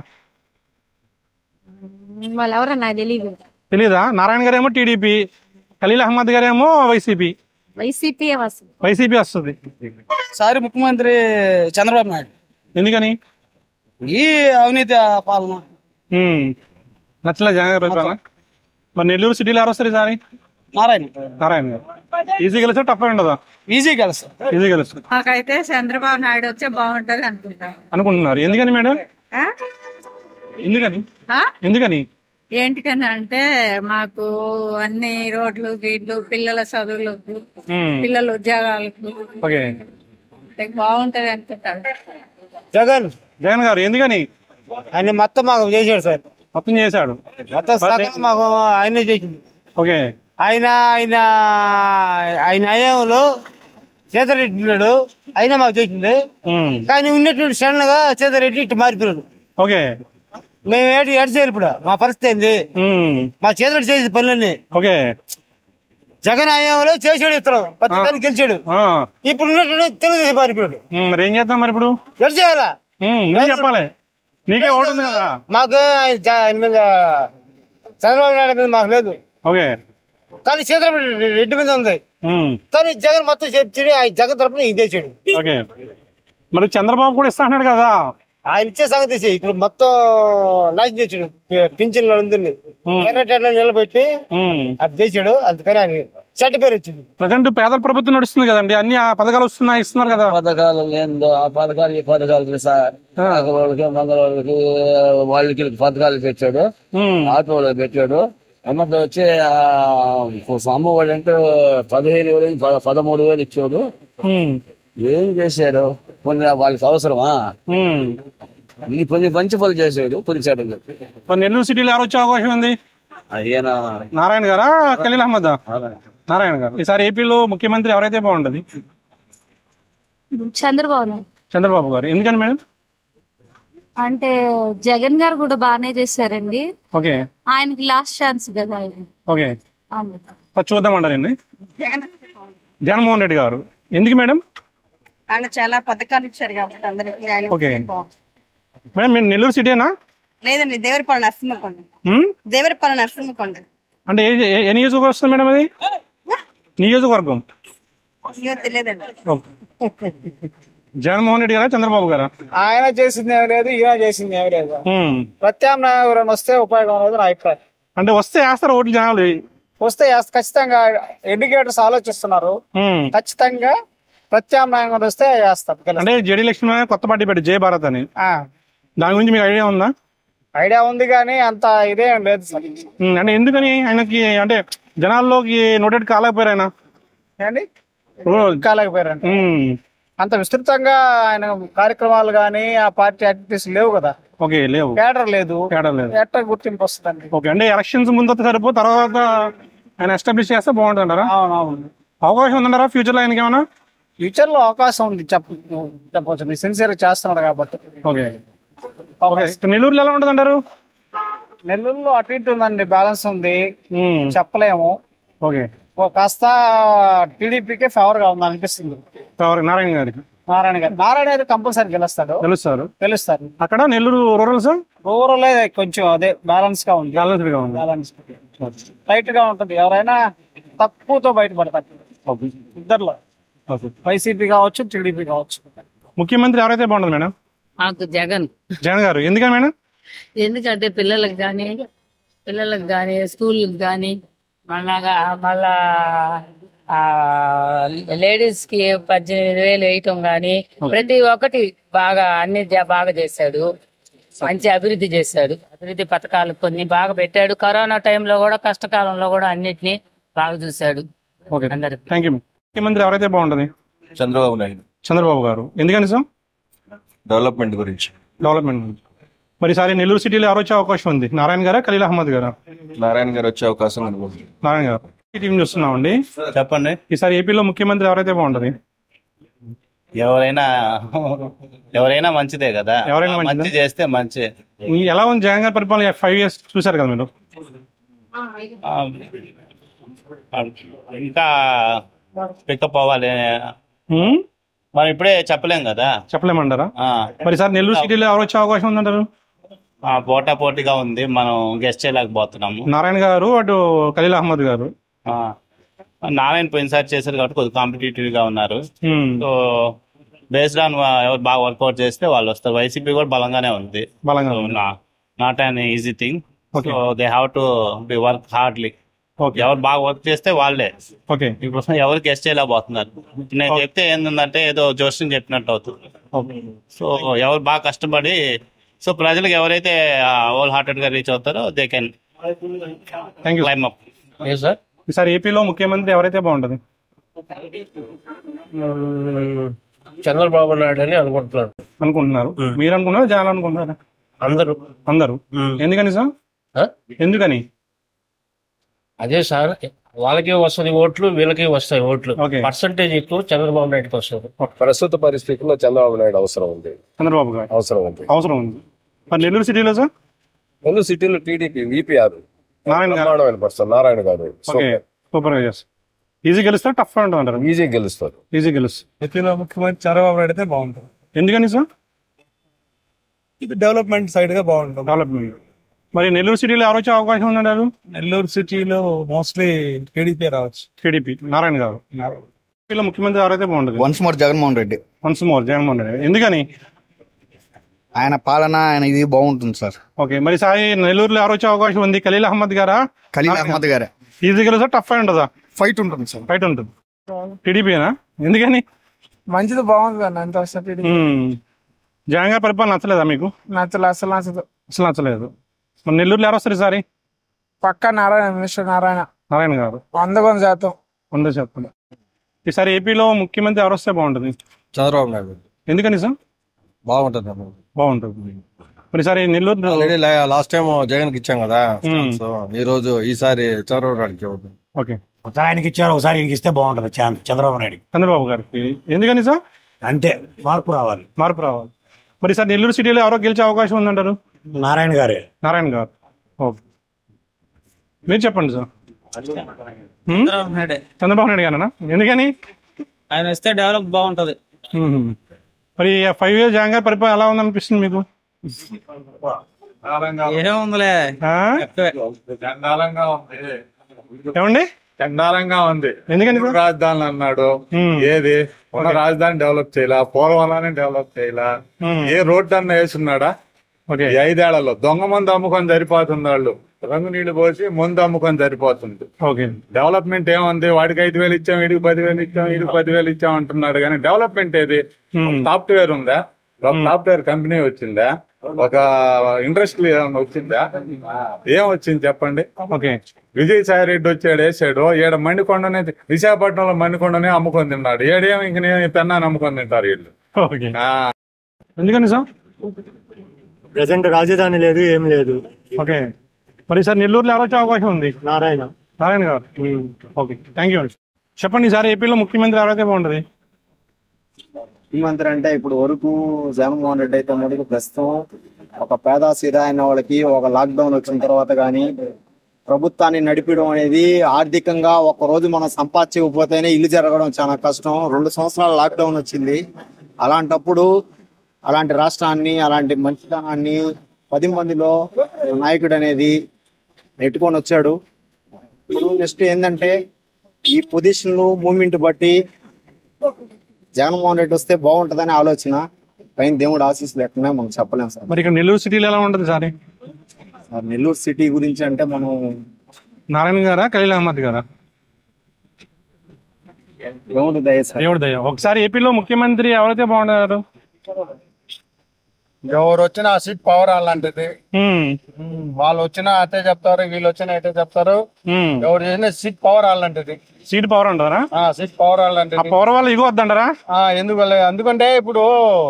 Speaker 26: వాళ్ళు ఎవరో నాకు తెలియదు
Speaker 1: తెలీదా నారాయణ గారేమో టీడీపీ ఖలీల్ అహ్మద్ గారేమో వైసీపీ
Speaker 26: వైసీపీ వస్తుంది
Speaker 1: వైసీపీ వస్తుంది
Speaker 27: సారి ముఖ్యమంత్రి చంద్రబాబు నాయుడు
Speaker 1: ఎందుకని
Speaker 27: ఈ అవినీతి పాలన
Speaker 1: మ్మ్. నచ్చలే జగన్ గారి పరిపాలన మరి నెల్లూరు సిటీలో ఎవరు వస్తారు ఈసారి
Speaker 27: నారాయణ
Speaker 1: నారాయణ గారు ఈజీ గెలిస్తే టఫ్ ఉండదా
Speaker 27: ఈజీ గెలుస్తా
Speaker 1: ఈజీ గెలుస్తుంది
Speaker 28: మాకైతే చంద్రబాబు నాయుడు వచ్చే బాగుంటది అనుకుంటాం
Speaker 1: అనుకుంటున్నారు ఎందుకని మేడం
Speaker 28: ఆ?
Speaker 1: ఎందుకని
Speaker 28: ఆ?
Speaker 1: ఎందుకని
Speaker 28: ఏంటికని అంటే మాకు అన్ని రోడ్లు గీడ్లు పిల్లల చదువులకు
Speaker 1: మ్మ్.
Speaker 28: పిల్లల ఉద్యోగాలకు
Speaker 1: ఓకే
Speaker 28: అంటే బాగుంటది అనుకుంటాను
Speaker 4: జగన్
Speaker 1: జగన్ గారు ఎందుకని
Speaker 4: ఆయన మొత్తం మాకు చేశాడు సార్
Speaker 1: మొత్తం చేశాడు
Speaker 4: మొత్తం సగం మాకు ఆయనే చేసింది
Speaker 1: ఓకే
Speaker 4: ఆయన ఆయన ఆయన హయాంలో సీతారెడ్డి ఉన్నాడు ఆయన మాకు చేసింది కానీ ఉన్నటువంటి సడన్గా సీతారెడ్డి ఇటు మారిపోయాడు
Speaker 1: ఓకే
Speaker 4: మేము ఏడు ఎడు చేయాలి ఇప్పుడు మా పరిస్థితి ఏంది మా చేతులు చేసే పనులన్నీ
Speaker 1: ఓకే
Speaker 4: జగన్ హయాంలో చేసాడు ఇతను పత్రికలు గెలిచాడు
Speaker 1: ఆ.
Speaker 4: ఇప్పుడు ఉన్నటువంటి తెలుగుదేశం మారిపోయాడు
Speaker 1: ఉమ్, మరి ఏం చేద్దాం మరి ఇప్పుడు
Speaker 4: ఎడు చేయాలా
Speaker 1: ఉమ్, నువ్వు చెప్పాలి నీకే ఓటు ఉంది కదా
Speaker 4: మాకు ఆయన జ- ఆయన మీద చంద్రబాబు నాయుడు మీద మాకు లేదు
Speaker 1: ఓకే
Speaker 4: కానీ సీతారెడ్డి రెడ్డి మీద ఉంది
Speaker 1: ఉమ్,
Speaker 4: కానీ జగన్ మొత్తం చెప్తాడు ఆయన జగన్ తరపున ఇది చేశాడు
Speaker 1: ఓకే మరి చంద్రబాబు కూడా ఇస్తా అన్నాడు కదా
Speaker 4: ఆయన ఇచ్చే సంగతి తీసేయ్. ఇప్పుడు మొత్తం నాశనం చేసాడు పింఛన్లు అందరినీ ఎర్రటెడ్లో నిలబెట్టి
Speaker 1: ఉమ్.
Speaker 4: అది చేశాడు అందుకని ఆయన చెడ్డ పేరు వచ్చింది
Speaker 1: ప్రజెంట్ పేదల ప్రభుత్వం నడుస్తుంది కదండి అన్ని ఆ పథకాలు వస్తున్నాయి ఇస్తున్నారు కదా
Speaker 6: పథకాలు ఏందో ఆ పథకాలు ఈ పథకాలు సార్ వాళ్ళకి మంగళవాళ్ళకి వాళ్ళకి వీళ్ళకి పథకాలు పెట్టాడు ఆటోలో పెట్టాడు అమ్మకి వచ్చి ఆ, అమ్మ వాళ్ళు అంటే పదిహేను వేలు ప- పదమూడు వేలు ఇచ్చాడు ఏం చేశారు కొన్ని వాళ్ళకి అవసరమా ఈ కొన్ని మంచి పనులు చేశాడు కొన్ని చెడు
Speaker 1: మరి నెల్లూరు సిటీలో ఎవరు వచ్చే అవకాశం ఉంది
Speaker 6: అయ్యేనా
Speaker 1: నారాయణ గారా ఖలీల్ అహ్మద్ నారాయణ గారు ఈసారి ఏపీలో ముఖ్యమంత్రి ఎవరైతే బాగుంటది
Speaker 26: చంద్రబాబు నాయుడు
Speaker 1: చంద్రబాబు గారు ఎందుకని మేడం
Speaker 26: అంటే జగన్ గారు కూడా బాగానే చేశారండి
Speaker 1: ఓకే
Speaker 26: ఆయనకి లాస్ట్ ఛాన్స్ కదా ఆయన
Speaker 1: ఓకే
Speaker 26: అందుకు.
Speaker 1: అది చూద్దామంటారండి జగన్మోహన్ రెడ్డి గారు ఎందుకు మేడం
Speaker 22: ఆయన చాలా పథకాలు ఇచ్చారు కాబట్టి అందరికి ఆయన
Speaker 1: ఓకే మేడం మీరు నెల్లూరు సిటీనా
Speaker 22: లేదండి దేవరపాలెం నరసింహకొండ
Speaker 1: హ్మ్?
Speaker 22: దేవరపాలెం నరసింహకొండ
Speaker 1: అంటే ఏ ఏ- ఏ నియోజకవర్గం వస్తుంది మేడం అది నియోజకవర్గం
Speaker 22: అయ్యో తెలియదండి
Speaker 1: ఓకే. జగన్మోహన్ రెడ్డి గారా చంద్రబాబు గారా
Speaker 21: ఆయన చేసింది ఏమి లేదు ఈయన చేసింది ఏమి లేదు
Speaker 1: హ్మ్.
Speaker 21: ప్రత్యామ్నాయం ఎవరైనా వస్తే ఉపయోగం అనేది నా అభిప్రాయం
Speaker 1: అంటే వస్తే వేస్తారు ఓట్లు జనాలు
Speaker 21: వస్తే ఎస్- ఖచ్చితంగా ఎడ్యుకేటర్స్ ఆలోచిస్తున్నారు
Speaker 1: హ్మ్.
Speaker 21: ఖచ్చితంగా ప్రత్యామ్నాయం కూడా వస్తే వేస్తారు
Speaker 1: అంటే జేడీ లక్ష్మీ కొత్త పార్టీ పెట్టి జయ భారత్ అని దాని గురించి మీకు ఐడియా ఉందా
Speaker 21: ఐడియా ఉంది కానీ అంత ఇదే ఏం లేదు సార్
Speaker 1: హ్మ్. అంటే ఎందుకని ఆయనకి అంటే జనాల్లోకి నోటెడ్ కాలేకపోయారు ఆయన
Speaker 21: ఏండి
Speaker 1: ఓ.
Speaker 21: కాలేకపోయారు
Speaker 1: హ్మ్.
Speaker 21: అంత విస్తృతంగా ఆయన కార్యక్రమాలు కానీ ఆ పార్టీ యాక్టివిటీస్ లేవు కదా
Speaker 1: ఓకే లేవు
Speaker 21: కేడర్ లేదు
Speaker 1: కేడర్ లేదు
Speaker 21: ఎట్లా గుర్తింపు వస్తుందండి
Speaker 1: ఓకే అంటే ఎలక్షన్స్ ముందు వస్తే సరిపో తర్వాత ఆయన ఎస్టాబ్లిష్ చేస్తే బాగుంటుంటారా
Speaker 21: అవునవును
Speaker 1: అవకాశం ఉందంటారా ఫ్యూచర్ లో ఆయనకి ఏమైనా
Speaker 21: ఫ్యూచర్ లో అవకాశం ఉంది చెప్ప చెప్పవచ్చు సిన్సియర్ చేస్తున్నాడు కాబట్టి
Speaker 1: ఓకే ఓకే నెల్లూరులో ఎలా ఉంటుంది అంటారు
Speaker 21: నెల్లూరులో అటు ఇటు ఉందండి బ్యాలెన్స్ ఉంది చెప్పలేము
Speaker 1: ఓకే
Speaker 21: ఓ కాస్త టీడీపీకే ఫేవర్ గా ఉంది అనిపిస్తుంది
Speaker 1: ఎవరు నారాయణ గారికి
Speaker 21: నారాయణ గారు నారాయణ అయితే కంపల్సరీ గెలుస్తాడు
Speaker 1: తెలుస్తారు
Speaker 21: తెలుస్తారు
Speaker 1: అక్కడ నెల్లూరు రూరల్ సార్
Speaker 21: రూరల్ కొంచెం అదే బ్యాలెన్స్ గా ఉంది
Speaker 1: బ్యాలెన్స్ గా ఉంది
Speaker 21: బ్యాలెన్స్ టైట్ గా ఉంటుంది ఎవరైనా తక్కువతో బయటపడతారు ఇద్దరులో వైసీపీ కావచ్చు టీడీపీ కావచ్చు
Speaker 1: ముఖ్యమంత్రి ఎవరైతే బాగుంటుంది మేడం
Speaker 2: మాకు జగన్
Speaker 1: జగన్ గారు ఎందుకని మేడం
Speaker 2: ఎందుకంటే పిల్లలకు కానీ పిల్లలకు కానీ స్కూళ్ళకి కానీ మళ్ళాగా మళ్ళా లేడీస్ కి పద్దెనిమిది వేలు వేయటం కానీ ప్రతి ఒక్కటి బాగా అన్ని జ- బాగా చేశాడు మంచి అభివృద్ధి చేశాడు అభివృద్ధి పథకాలు కొన్ని బాగా పెట్టాడు కరోనా టైంలో కూడా కష్టకాలంలో కూడా అన్నిటినీ బాగా చూశాడు
Speaker 1: ఓకే థ్యాంక్ యూ ముఖ్యమంత్రి ఎవరైతే బాగుంటుంది
Speaker 3: చంద్రబాబు నాయుడు
Speaker 1: చంద్రబాబు గారు ఎందుకని సార్
Speaker 3: డెవలప్మెంట్ గురించి
Speaker 1: డెవలప్మెంట్ గురించి. మరి ఈసారి నెల్లూరు సిటీలో ఎవరు వచ్చే అవకాశం ఉంది నారాయణ గారా ఖలీల్ అహ్మద్ గారా
Speaker 3: నారాయణ గారు వచ్చే అవకాశం కనబడుతుంది
Speaker 1: నారాయణ గారు ఈ టీం చూస్తున్నామండి
Speaker 3: చెప్పండి
Speaker 1: ఈసారి ఏపీలో ముఖ్యమంత్రి ఎవరైతే బాగుంటుంది
Speaker 10: ఎవరైనా ఎవరైనా మంచిదే కదా
Speaker 1: ఎవరైనా మంచిదే?
Speaker 10: మంచి చేస్తే మంచి
Speaker 1: ఈ ఎలా ఉంది జగన్ గారి పరిపాలన ఫైవ్ ఇయర్స్ చూసారు కదా మీరు
Speaker 10: ఇంకా పికప్ అవ్వాలి మనం ఇప్పుడే చెప్పలేం కదా
Speaker 1: చెప్పలేమంటారా
Speaker 10: ఆ.
Speaker 1: మరి ఈసారి నెల్లూరు సిటీలో ఎవరు వచ్చే అవకాశం ఉందంటారు
Speaker 10: ఆ, పోటా పోటీగా ఉంది మనం గెస్ట్ చేయలేకపోతున్నాము
Speaker 1: నారాయణ గారు అటు ఖలీల్ అహ్మద్ గారు
Speaker 10: ఆ. నారాయణ పోయినసారి చేశారు కాబట్టి కొద్దిగా కాంపిటేటివ్ గా ఉన్నారు
Speaker 1: Hmm.
Speaker 10: సో బేస్డ్ ఆన్ ఎవరు బాగా వర్కౌట్ చేస్తే వాళ్ళు వస్తారు వైసీపీ కూడా బలంగానే ఉంది
Speaker 1: బలంగా
Speaker 10: not an easy thing
Speaker 1: Okay.
Speaker 10: So they have to be work hardly ఎవరు బాగా వర్క్ చేస్తే వాళ్ళే
Speaker 1: ఓకే
Speaker 10: ఇప్పుడు ఎవరు గెస్ట్ చేయలేకపోతున్నారు నేను చెప్తే ఏంటంటే ఏదో జోష్యం చెప్పినట్టు అవుతుంది సో ఎవరు బాగా కష్టపడి సో ప్రజలకు ఎవరైతే హోల్ హార్టెడ్ గా రీచ్ అవుతారో they can
Speaker 1: thank you
Speaker 10: climb up
Speaker 1: sir ఈసారి ఏపీలో ముఖ్యమంత్రి ఎవరైతే బాగుంటుంది
Speaker 13: చంద్రబాబు నాయుడు అని అనుకుంటున్నాను
Speaker 1: అనుకుంటున్నారు మీరు అనుకున్నారు జనాలు అనుకుంటున్నారు
Speaker 13: అందరూ
Speaker 1: అందరూ ఎందుకని సార్ ఎందుకని
Speaker 13: అదే సార్ వాళ్ళకి వస్తుంది ఓట్లు వీళ్ళకి వస్తాయి ఓట్లు పర్సంటేజ్ ఎక్కువ చంద్రబాబు నాయుడుకి వస్తుంది
Speaker 14: ప్రస్తుత పరిస్థితుల్లో చంద్రబాబు నాయుడు అవసరం ఉంది
Speaker 1: చంద్రబాబు గారు
Speaker 14: అవసరం ఉంది
Speaker 1: అవసరం ఉంది మరి నెల్లూరు సిటీలో సార్
Speaker 14: ముందు సిటీలో టీడీపీ విపిఆర్
Speaker 1: నారాయణ గారు
Speaker 14: బ్రహ్మాండమైన పర్సన్ నారాయణ గారు
Speaker 1: ఓకే సూపర్ గా చేస్తారు ఈజీ గెలుస్తారు టఫ్ అంటారు
Speaker 14: ఈజీ గెలుస్తారు
Speaker 1: ఈజీ గెలుస్తారు
Speaker 15: ఏపీలో ముఖ్యమంత్రి చంద్రబాబు నాయుడు అయితే బాగుంటుంది
Speaker 1: ఎందుకని సార్
Speaker 15: ఇది డెవలప్మెంట్ సైడ్ గా బాగుంటుంది
Speaker 1: డెవలప్మెంట్ మరి నెల్లూరు సిటీలో ఎవరు వచ్చే అవకాశం ఉందంటారు
Speaker 15: నెల్లూరు సిటీలో మోస్ట్లీ టీడీపీ రావచ్చు
Speaker 1: టీడీపీ నారాయణ గారు ఏపీలో ముఖ్యమంత్రి ఎవరైతే బాగుంటుంది
Speaker 16: once more Jaganmohan Reddy
Speaker 1: once more Jaganmohan Reddy ఎందుకని
Speaker 16: ఆయన పాలన ఆయన ఇది బాగుంటుంది సార్
Speaker 1: ఓకే మరి సాయి నెల్లూరులో ఎవరు వచ్చే అవకాశం ఉంది ఖలీల్ అహ్మద్ గారా
Speaker 16: ఖలీల్ అహ్మద్ గారే
Speaker 1: ఈజీ గెలుస్తా టఫ్ అయి ఉంటుందా
Speaker 16: ఫైట్ ఉంటుంది సార్
Speaker 1: ఫైట్ ఉంటుంది టీడీపీనా ఎందుకని
Speaker 21: మంచిది బాగుంది అన్న ఎంత వస్తుంది
Speaker 1: మ్మ్. జగన్ గారి పరిపాలన నచ్చలేదా మీకు
Speaker 21: నచ్చలే అసలు నచ్చదు
Speaker 1: అసలు నచ్చలేదు మరి నెల్లూరులో ఎవరు వస్తారు ఈసారి
Speaker 21: పక్క నారాయణ మిస్టర్ నారాయణ
Speaker 1: నారాయణ గారు
Speaker 21: వంద కొంత శాతం
Speaker 1: వంద శాతం ఈసారి ఏపీలో ముఖ్యమంత్రి ఎవరు వస్తే బాగుంటుంది
Speaker 14: చంద్రబాబు నాయుడు
Speaker 1: ఎందుకని సార్
Speaker 14: బాగుంటుంది
Speaker 1: బాగుంటుంది మరి ఈసారి Nellore
Speaker 14: already last time Jagan కి ఇచ్చాం కదా సో ఈ రోజు ఈసారి చంద్రబాబు నాయుడుకి ఇవ్వదు
Speaker 1: ఓకే
Speaker 12: ఒకసారి ఆయనకి ఇచ్చారు ఒకసారి ఈయనకి ఇస్తే బాగుంటుంది ఛాన్స్ చంద్రబాబు నాయుడు
Speaker 1: చంద్రబాబు గారికి ఎందుకని సార్
Speaker 12: అంతే మార్పు రావాలి
Speaker 1: మార్పు రావాలి మరి సార్ నెల్లూరు సిటీలో ఎవరో గెలిచే అవకాశం ఉందంటారు
Speaker 12: నారాయణ గారే
Speaker 1: నారాయణ గారు ఓకే మీరు చెప్పండి సార్ హ్మ్?
Speaker 21: చంద్రబాబు నాయుడే
Speaker 1: చంద్రబాబు నాయుడు గారేనా ఎందుకని
Speaker 21: ఆయన వస్తే డెవలప్ బాగుంటది
Speaker 1: హ్మ్. మరి ఫైవ్ ఇయర్స్ జగన్ గారి పరిపాలన ఎలా ఉందనిపిస్తుంది మీకు
Speaker 21: ఏముందిలే
Speaker 1: ఆ?
Speaker 11: చండాలంగా ఉంది
Speaker 1: ఏమండి
Speaker 11: చండాలంగా ఉంది
Speaker 1: ఎందుకని
Speaker 11: మూడు రాజధానులు అన్నాడు ఏది ఉన్న రాజధాని డెవలప్ చేయాల పూర్వంలానే డెవలప్ చేయాల ఏ రోడ్డు అన్న వేసున్నాడా ఈ ఐదేళ్లలో దొంగ మందు అమ్ముకొని సరిపోతుంది వాళ్ళు రంగు నీళ్లు పోసి ముందు అమ్ముకొని సరిపోతుంది
Speaker 1: ఓకే
Speaker 11: డెవలప్మెంట్ ఏముంది వాడికి ఐదు వేలు ఇచ్చాం వీడికి పదివేలు ఇచ్చాం వీడికి పదివేలు ఇచ్చాం అంటున్నాడు కానీ డెవలప్మెంట్ ఏది సాఫ్ట్వేర్ ఉందా ఒక సాఫ్ట్వేర్ కంపెనీ వచ్చిందా ఒక ఇండస్ట్రీ ఏమైనా వచ్చిందా ఏం వచ్చింది చెప్పండి
Speaker 1: ఓకే
Speaker 11: విజయసాయి రెడ్డి వచ్చాడు వేసాడు ఈడ మణికొండనే విశాఖపట్నంలో మణికొండనే అమ్ముకొని తిన్నాడు ఏడేమో ఇంక నేను పెన్నాన్ని అమ్ముకొని తింటారు వీళ్ళు
Speaker 1: ఓకే ఎందుకని సార్
Speaker 12: ప్రజెంట్ రాజధాని లేదు ఏం లేదు
Speaker 1: ఓకే మరి సార్ నెల్లూరులో ఎవరు వచ్చే అవకాశం ఉంది
Speaker 12: నారాయణ
Speaker 1: నారాయణ గారు ఓకే థ్యాంక్ యూ అండి చెప్పండి సార్ ఏపీలో ముఖ్యమంత్రి ఎవరైతే బాగుంటుంది
Speaker 17: ముఖ్యమంత్రి అంటే ఇప్పుడు వరకు జగన్మోహన్ రెడ్డి అయితే మటుకు ప్రస్తుతం ఒక పేద సిరా అయిన వాళ్ళకి ఒక లాక్డౌన్ వచ్చిన తర్వాత కానీ ప్రభుత్వాన్ని నడిపడం అనేది ఆర్థికంగా ఒక రోజు మనం సంపాదించకపోతేనే ఇల్లు జరగడం చాలా కష్టం రెండు సంవత్సరాల లాక్డౌన్ వచ్చింది అలాంటప్పుడు అలాంటి రాష్ట్రాన్ని అలాంటి మంచితనాన్ని పది మందిలో నాయకుడు అనేది నెట్టుకొని వచ్చాడు ఇప్పుడు నెక్స్ట్ ఏంటంటే ఈ పొజిషన్ మూమెంట్ బట్టి జగన్మోహన్ రెడ్డి వస్తే బాగుంటుందని ఆలోచన పైన దేవుడు ఆశీస్సులు ఎక్కడనే మనం చెప్పలేం సార్
Speaker 1: మరి ఇక్కడ నెల్లూరు సిటీలో ఎలా ఉంటుంది సార్
Speaker 17: సార్ నెల్లూరు సిటీ గురించి అంటే మనం
Speaker 1: నారాయణ గారా ఖలీల్ అహ్మద్ గారా
Speaker 17: దేవుడు దయ సార్
Speaker 1: దేవుడు దయ ఒకసారి ఏపీలో ముఖ్యమంత్రి ఎవరైతే బాగుంటారు
Speaker 11: ఎవరు వచ్చినా ఆ సీట్ పవర్ అలాంటిది వాళ్ళు వచ్చినా అటే చెప్తారు వీళ్ళు వచ్చినా అటే చెప్తారు ఎవరు చేసిన సీట్ పవర్ అలాంటిది
Speaker 1: సీట్ పవర్ అంటారా
Speaker 11: ఆ సీట్ పవర్
Speaker 1: ఆ
Speaker 11: అలాంటిది
Speaker 1: పవర్ వల్ల ఇగో వద్దంటారా
Speaker 11: ఆ, ఎందుకు ఎందుకంటే ఇప్పుడు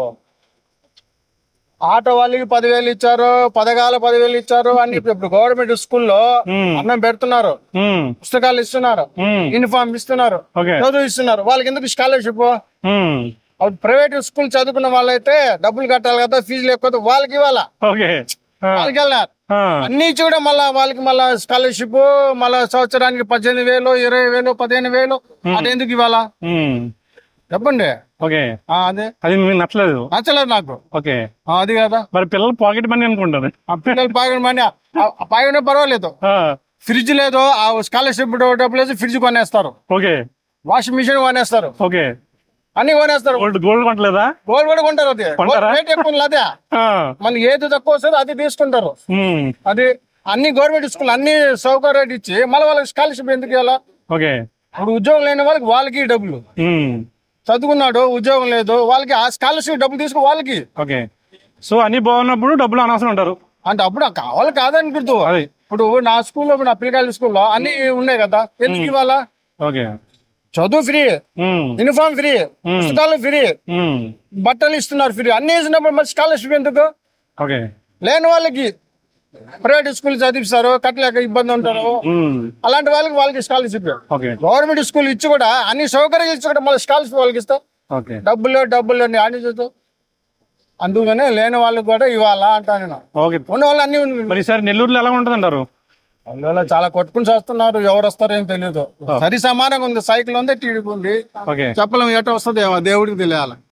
Speaker 11: ఆటో వాళ్ళకి పదివేలు ఇచ్చారు పథకాలు పదివేలు ఇచ్చారు అని ఇప్పుడు గవర్నమెంట్ స్కూల్లో అన్నం పెడుతున్నారు పుస్తకాలు ఇస్తున్నారు యూనిఫామ్ ఇస్తున్నారు
Speaker 1: ఓకే.
Speaker 11: చదువు ఇస్తున్నారు వాళ్ళకి ఎందుకు స్కాలర్షిప్ అప్పుడు ప్రైవేట్ స్కూల్ చదువుకున్న వాళ్ళైతే డబ్బులు కట్టాలి కదా ఫీజు లేకపోతే వాళ్ళకి ఇవ్వాలా
Speaker 1: ఓకే
Speaker 11: వాళ్ళకి వెళ్ళారు అన్ని కూడా మళ్ళా వాళ్ళకి మళ్ళా స్కాలర్షిప్ మళ్ళా సంవత్సరానికి పద్దెనిమిది వేలు ఇరవై వేలు పదిహేను వేలు అది ఎందుకు ఇవ్వాలా చెప్పండి
Speaker 1: ఓకే
Speaker 11: ఆ, అదే
Speaker 1: అది మీకు నచ్చలేదు
Speaker 11: నచ్చలేదు నాకు
Speaker 1: ఓకే
Speaker 11: ఆ, అది కదా
Speaker 1: మరి పిల్లలు పాకెట్ మనీ అనుకుంటారు
Speaker 11: ఆ పిల్లలు పాకెట్ మనీ పాకెట్ పర్వాలేదు ఫ్రిడ్జ్ లేదు ఆ స్కాలర్షిప్ డబ్బులు వేసి ఫ్రిడ్జ్ కొనేస్తారు
Speaker 1: ఓకే
Speaker 11: వాషింగ్ మిషన్ కొనేస్తారు
Speaker 1: ఓకే
Speaker 11: అన్ని కొనేస్తారు
Speaker 1: గోల్డ్ గోల్డ్ కొంటలేదా
Speaker 11: గోల్డ్ కూడా కొంటారు అది
Speaker 1: కొంటారా?
Speaker 11: రేట్ ఎక్కువ ఉంది అదే మనకి ఏది తక్కువ వస్తుందో అది తీసుకుంటారు అది అన్ని గవర్నమెంట్ స్కూల్ అన్ని సౌకర్యాలు ఇచ్చి మళ్ళీ వాళ్ళకి స్కాలర్షిప్ ఎందుకు ఇవ్వాలా
Speaker 1: ఓకే
Speaker 11: ఇప్పుడు ఉద్యోగం లేని వాళ్ళకి వాళ్ళకి డబ్బులు చదువుకున్నాడు ఉద్యోగం లేదు వాళ్ళకి ఆ స్కాలర్షిప్ డబ్బులు తీసుకుని వాళ్ళకి
Speaker 1: ఓకే సో అన్ని బాగున్నప్పుడు డబ్బులు అనవసరం అంటారు
Speaker 11: అంటే అప్పుడు కావాలి కాదని గుర్తు ఇప్పుడు నా స్కూల్లో నా పిల్లకాయల స్కూల్లో అన్ని ఉన్నాయి కదా ఎందుకు ఇవ్వాలా
Speaker 1: ఓకే
Speaker 5: చదువు ఫ్రీ యూనిఫామ్ ఫ్రీ పుస్తకాలు ఫ్రీ బట్టలు ఇస్తున్నారు ఫ్రీ అన్ని ఇస్తున్నప్పుడు మరి స్కాలర్షిప్ ఎందుకు
Speaker 1: ఓకే
Speaker 5: లేని వాళ్ళకి ప్రైవేట్ స్కూల్ చదివిస్తారు కట్టలేక ఇబ్బంది ఉంటారు అలాంటి వాళ్ళకి వాళ్ళకి స్కాలర్షిప్
Speaker 1: ఓకే
Speaker 5: గవర్నమెంట్ స్కూల్ ఇచ్చి కూడా అన్ని సౌకర్యాలు ఇచ్చి కూడా మళ్ళీ స్కాలర్షిప్ వాళ్ళకి ఇస్తాం
Speaker 1: ఓకే
Speaker 5: డబ్బులు డబ్బులు అని ఆడి చూస్తాం అందుకనే లేని వాళ్ళకి కూడా ఇవ్వాలా అంటాను నేను
Speaker 1: ఓకే
Speaker 5: ఉన్న వాళ్ళు అన్ని ఉంది.
Speaker 1: మరి ఈసారి నెల్లూరులో ఎలా ఉంటుంది అంటారు
Speaker 5: అందువల్ల చాలా కొట్టుకుని చేస్తున్నారు ఎవరు వస్తారో ఏం తెలియదు సరి సమానంగా ఉంది సైకిల్ ఉంది టీడీపీ ఉంది
Speaker 1: ఓకే
Speaker 5: చెప్పలేం ఎట వస్తుంది ఏమో దేవుడికి తెలియాలి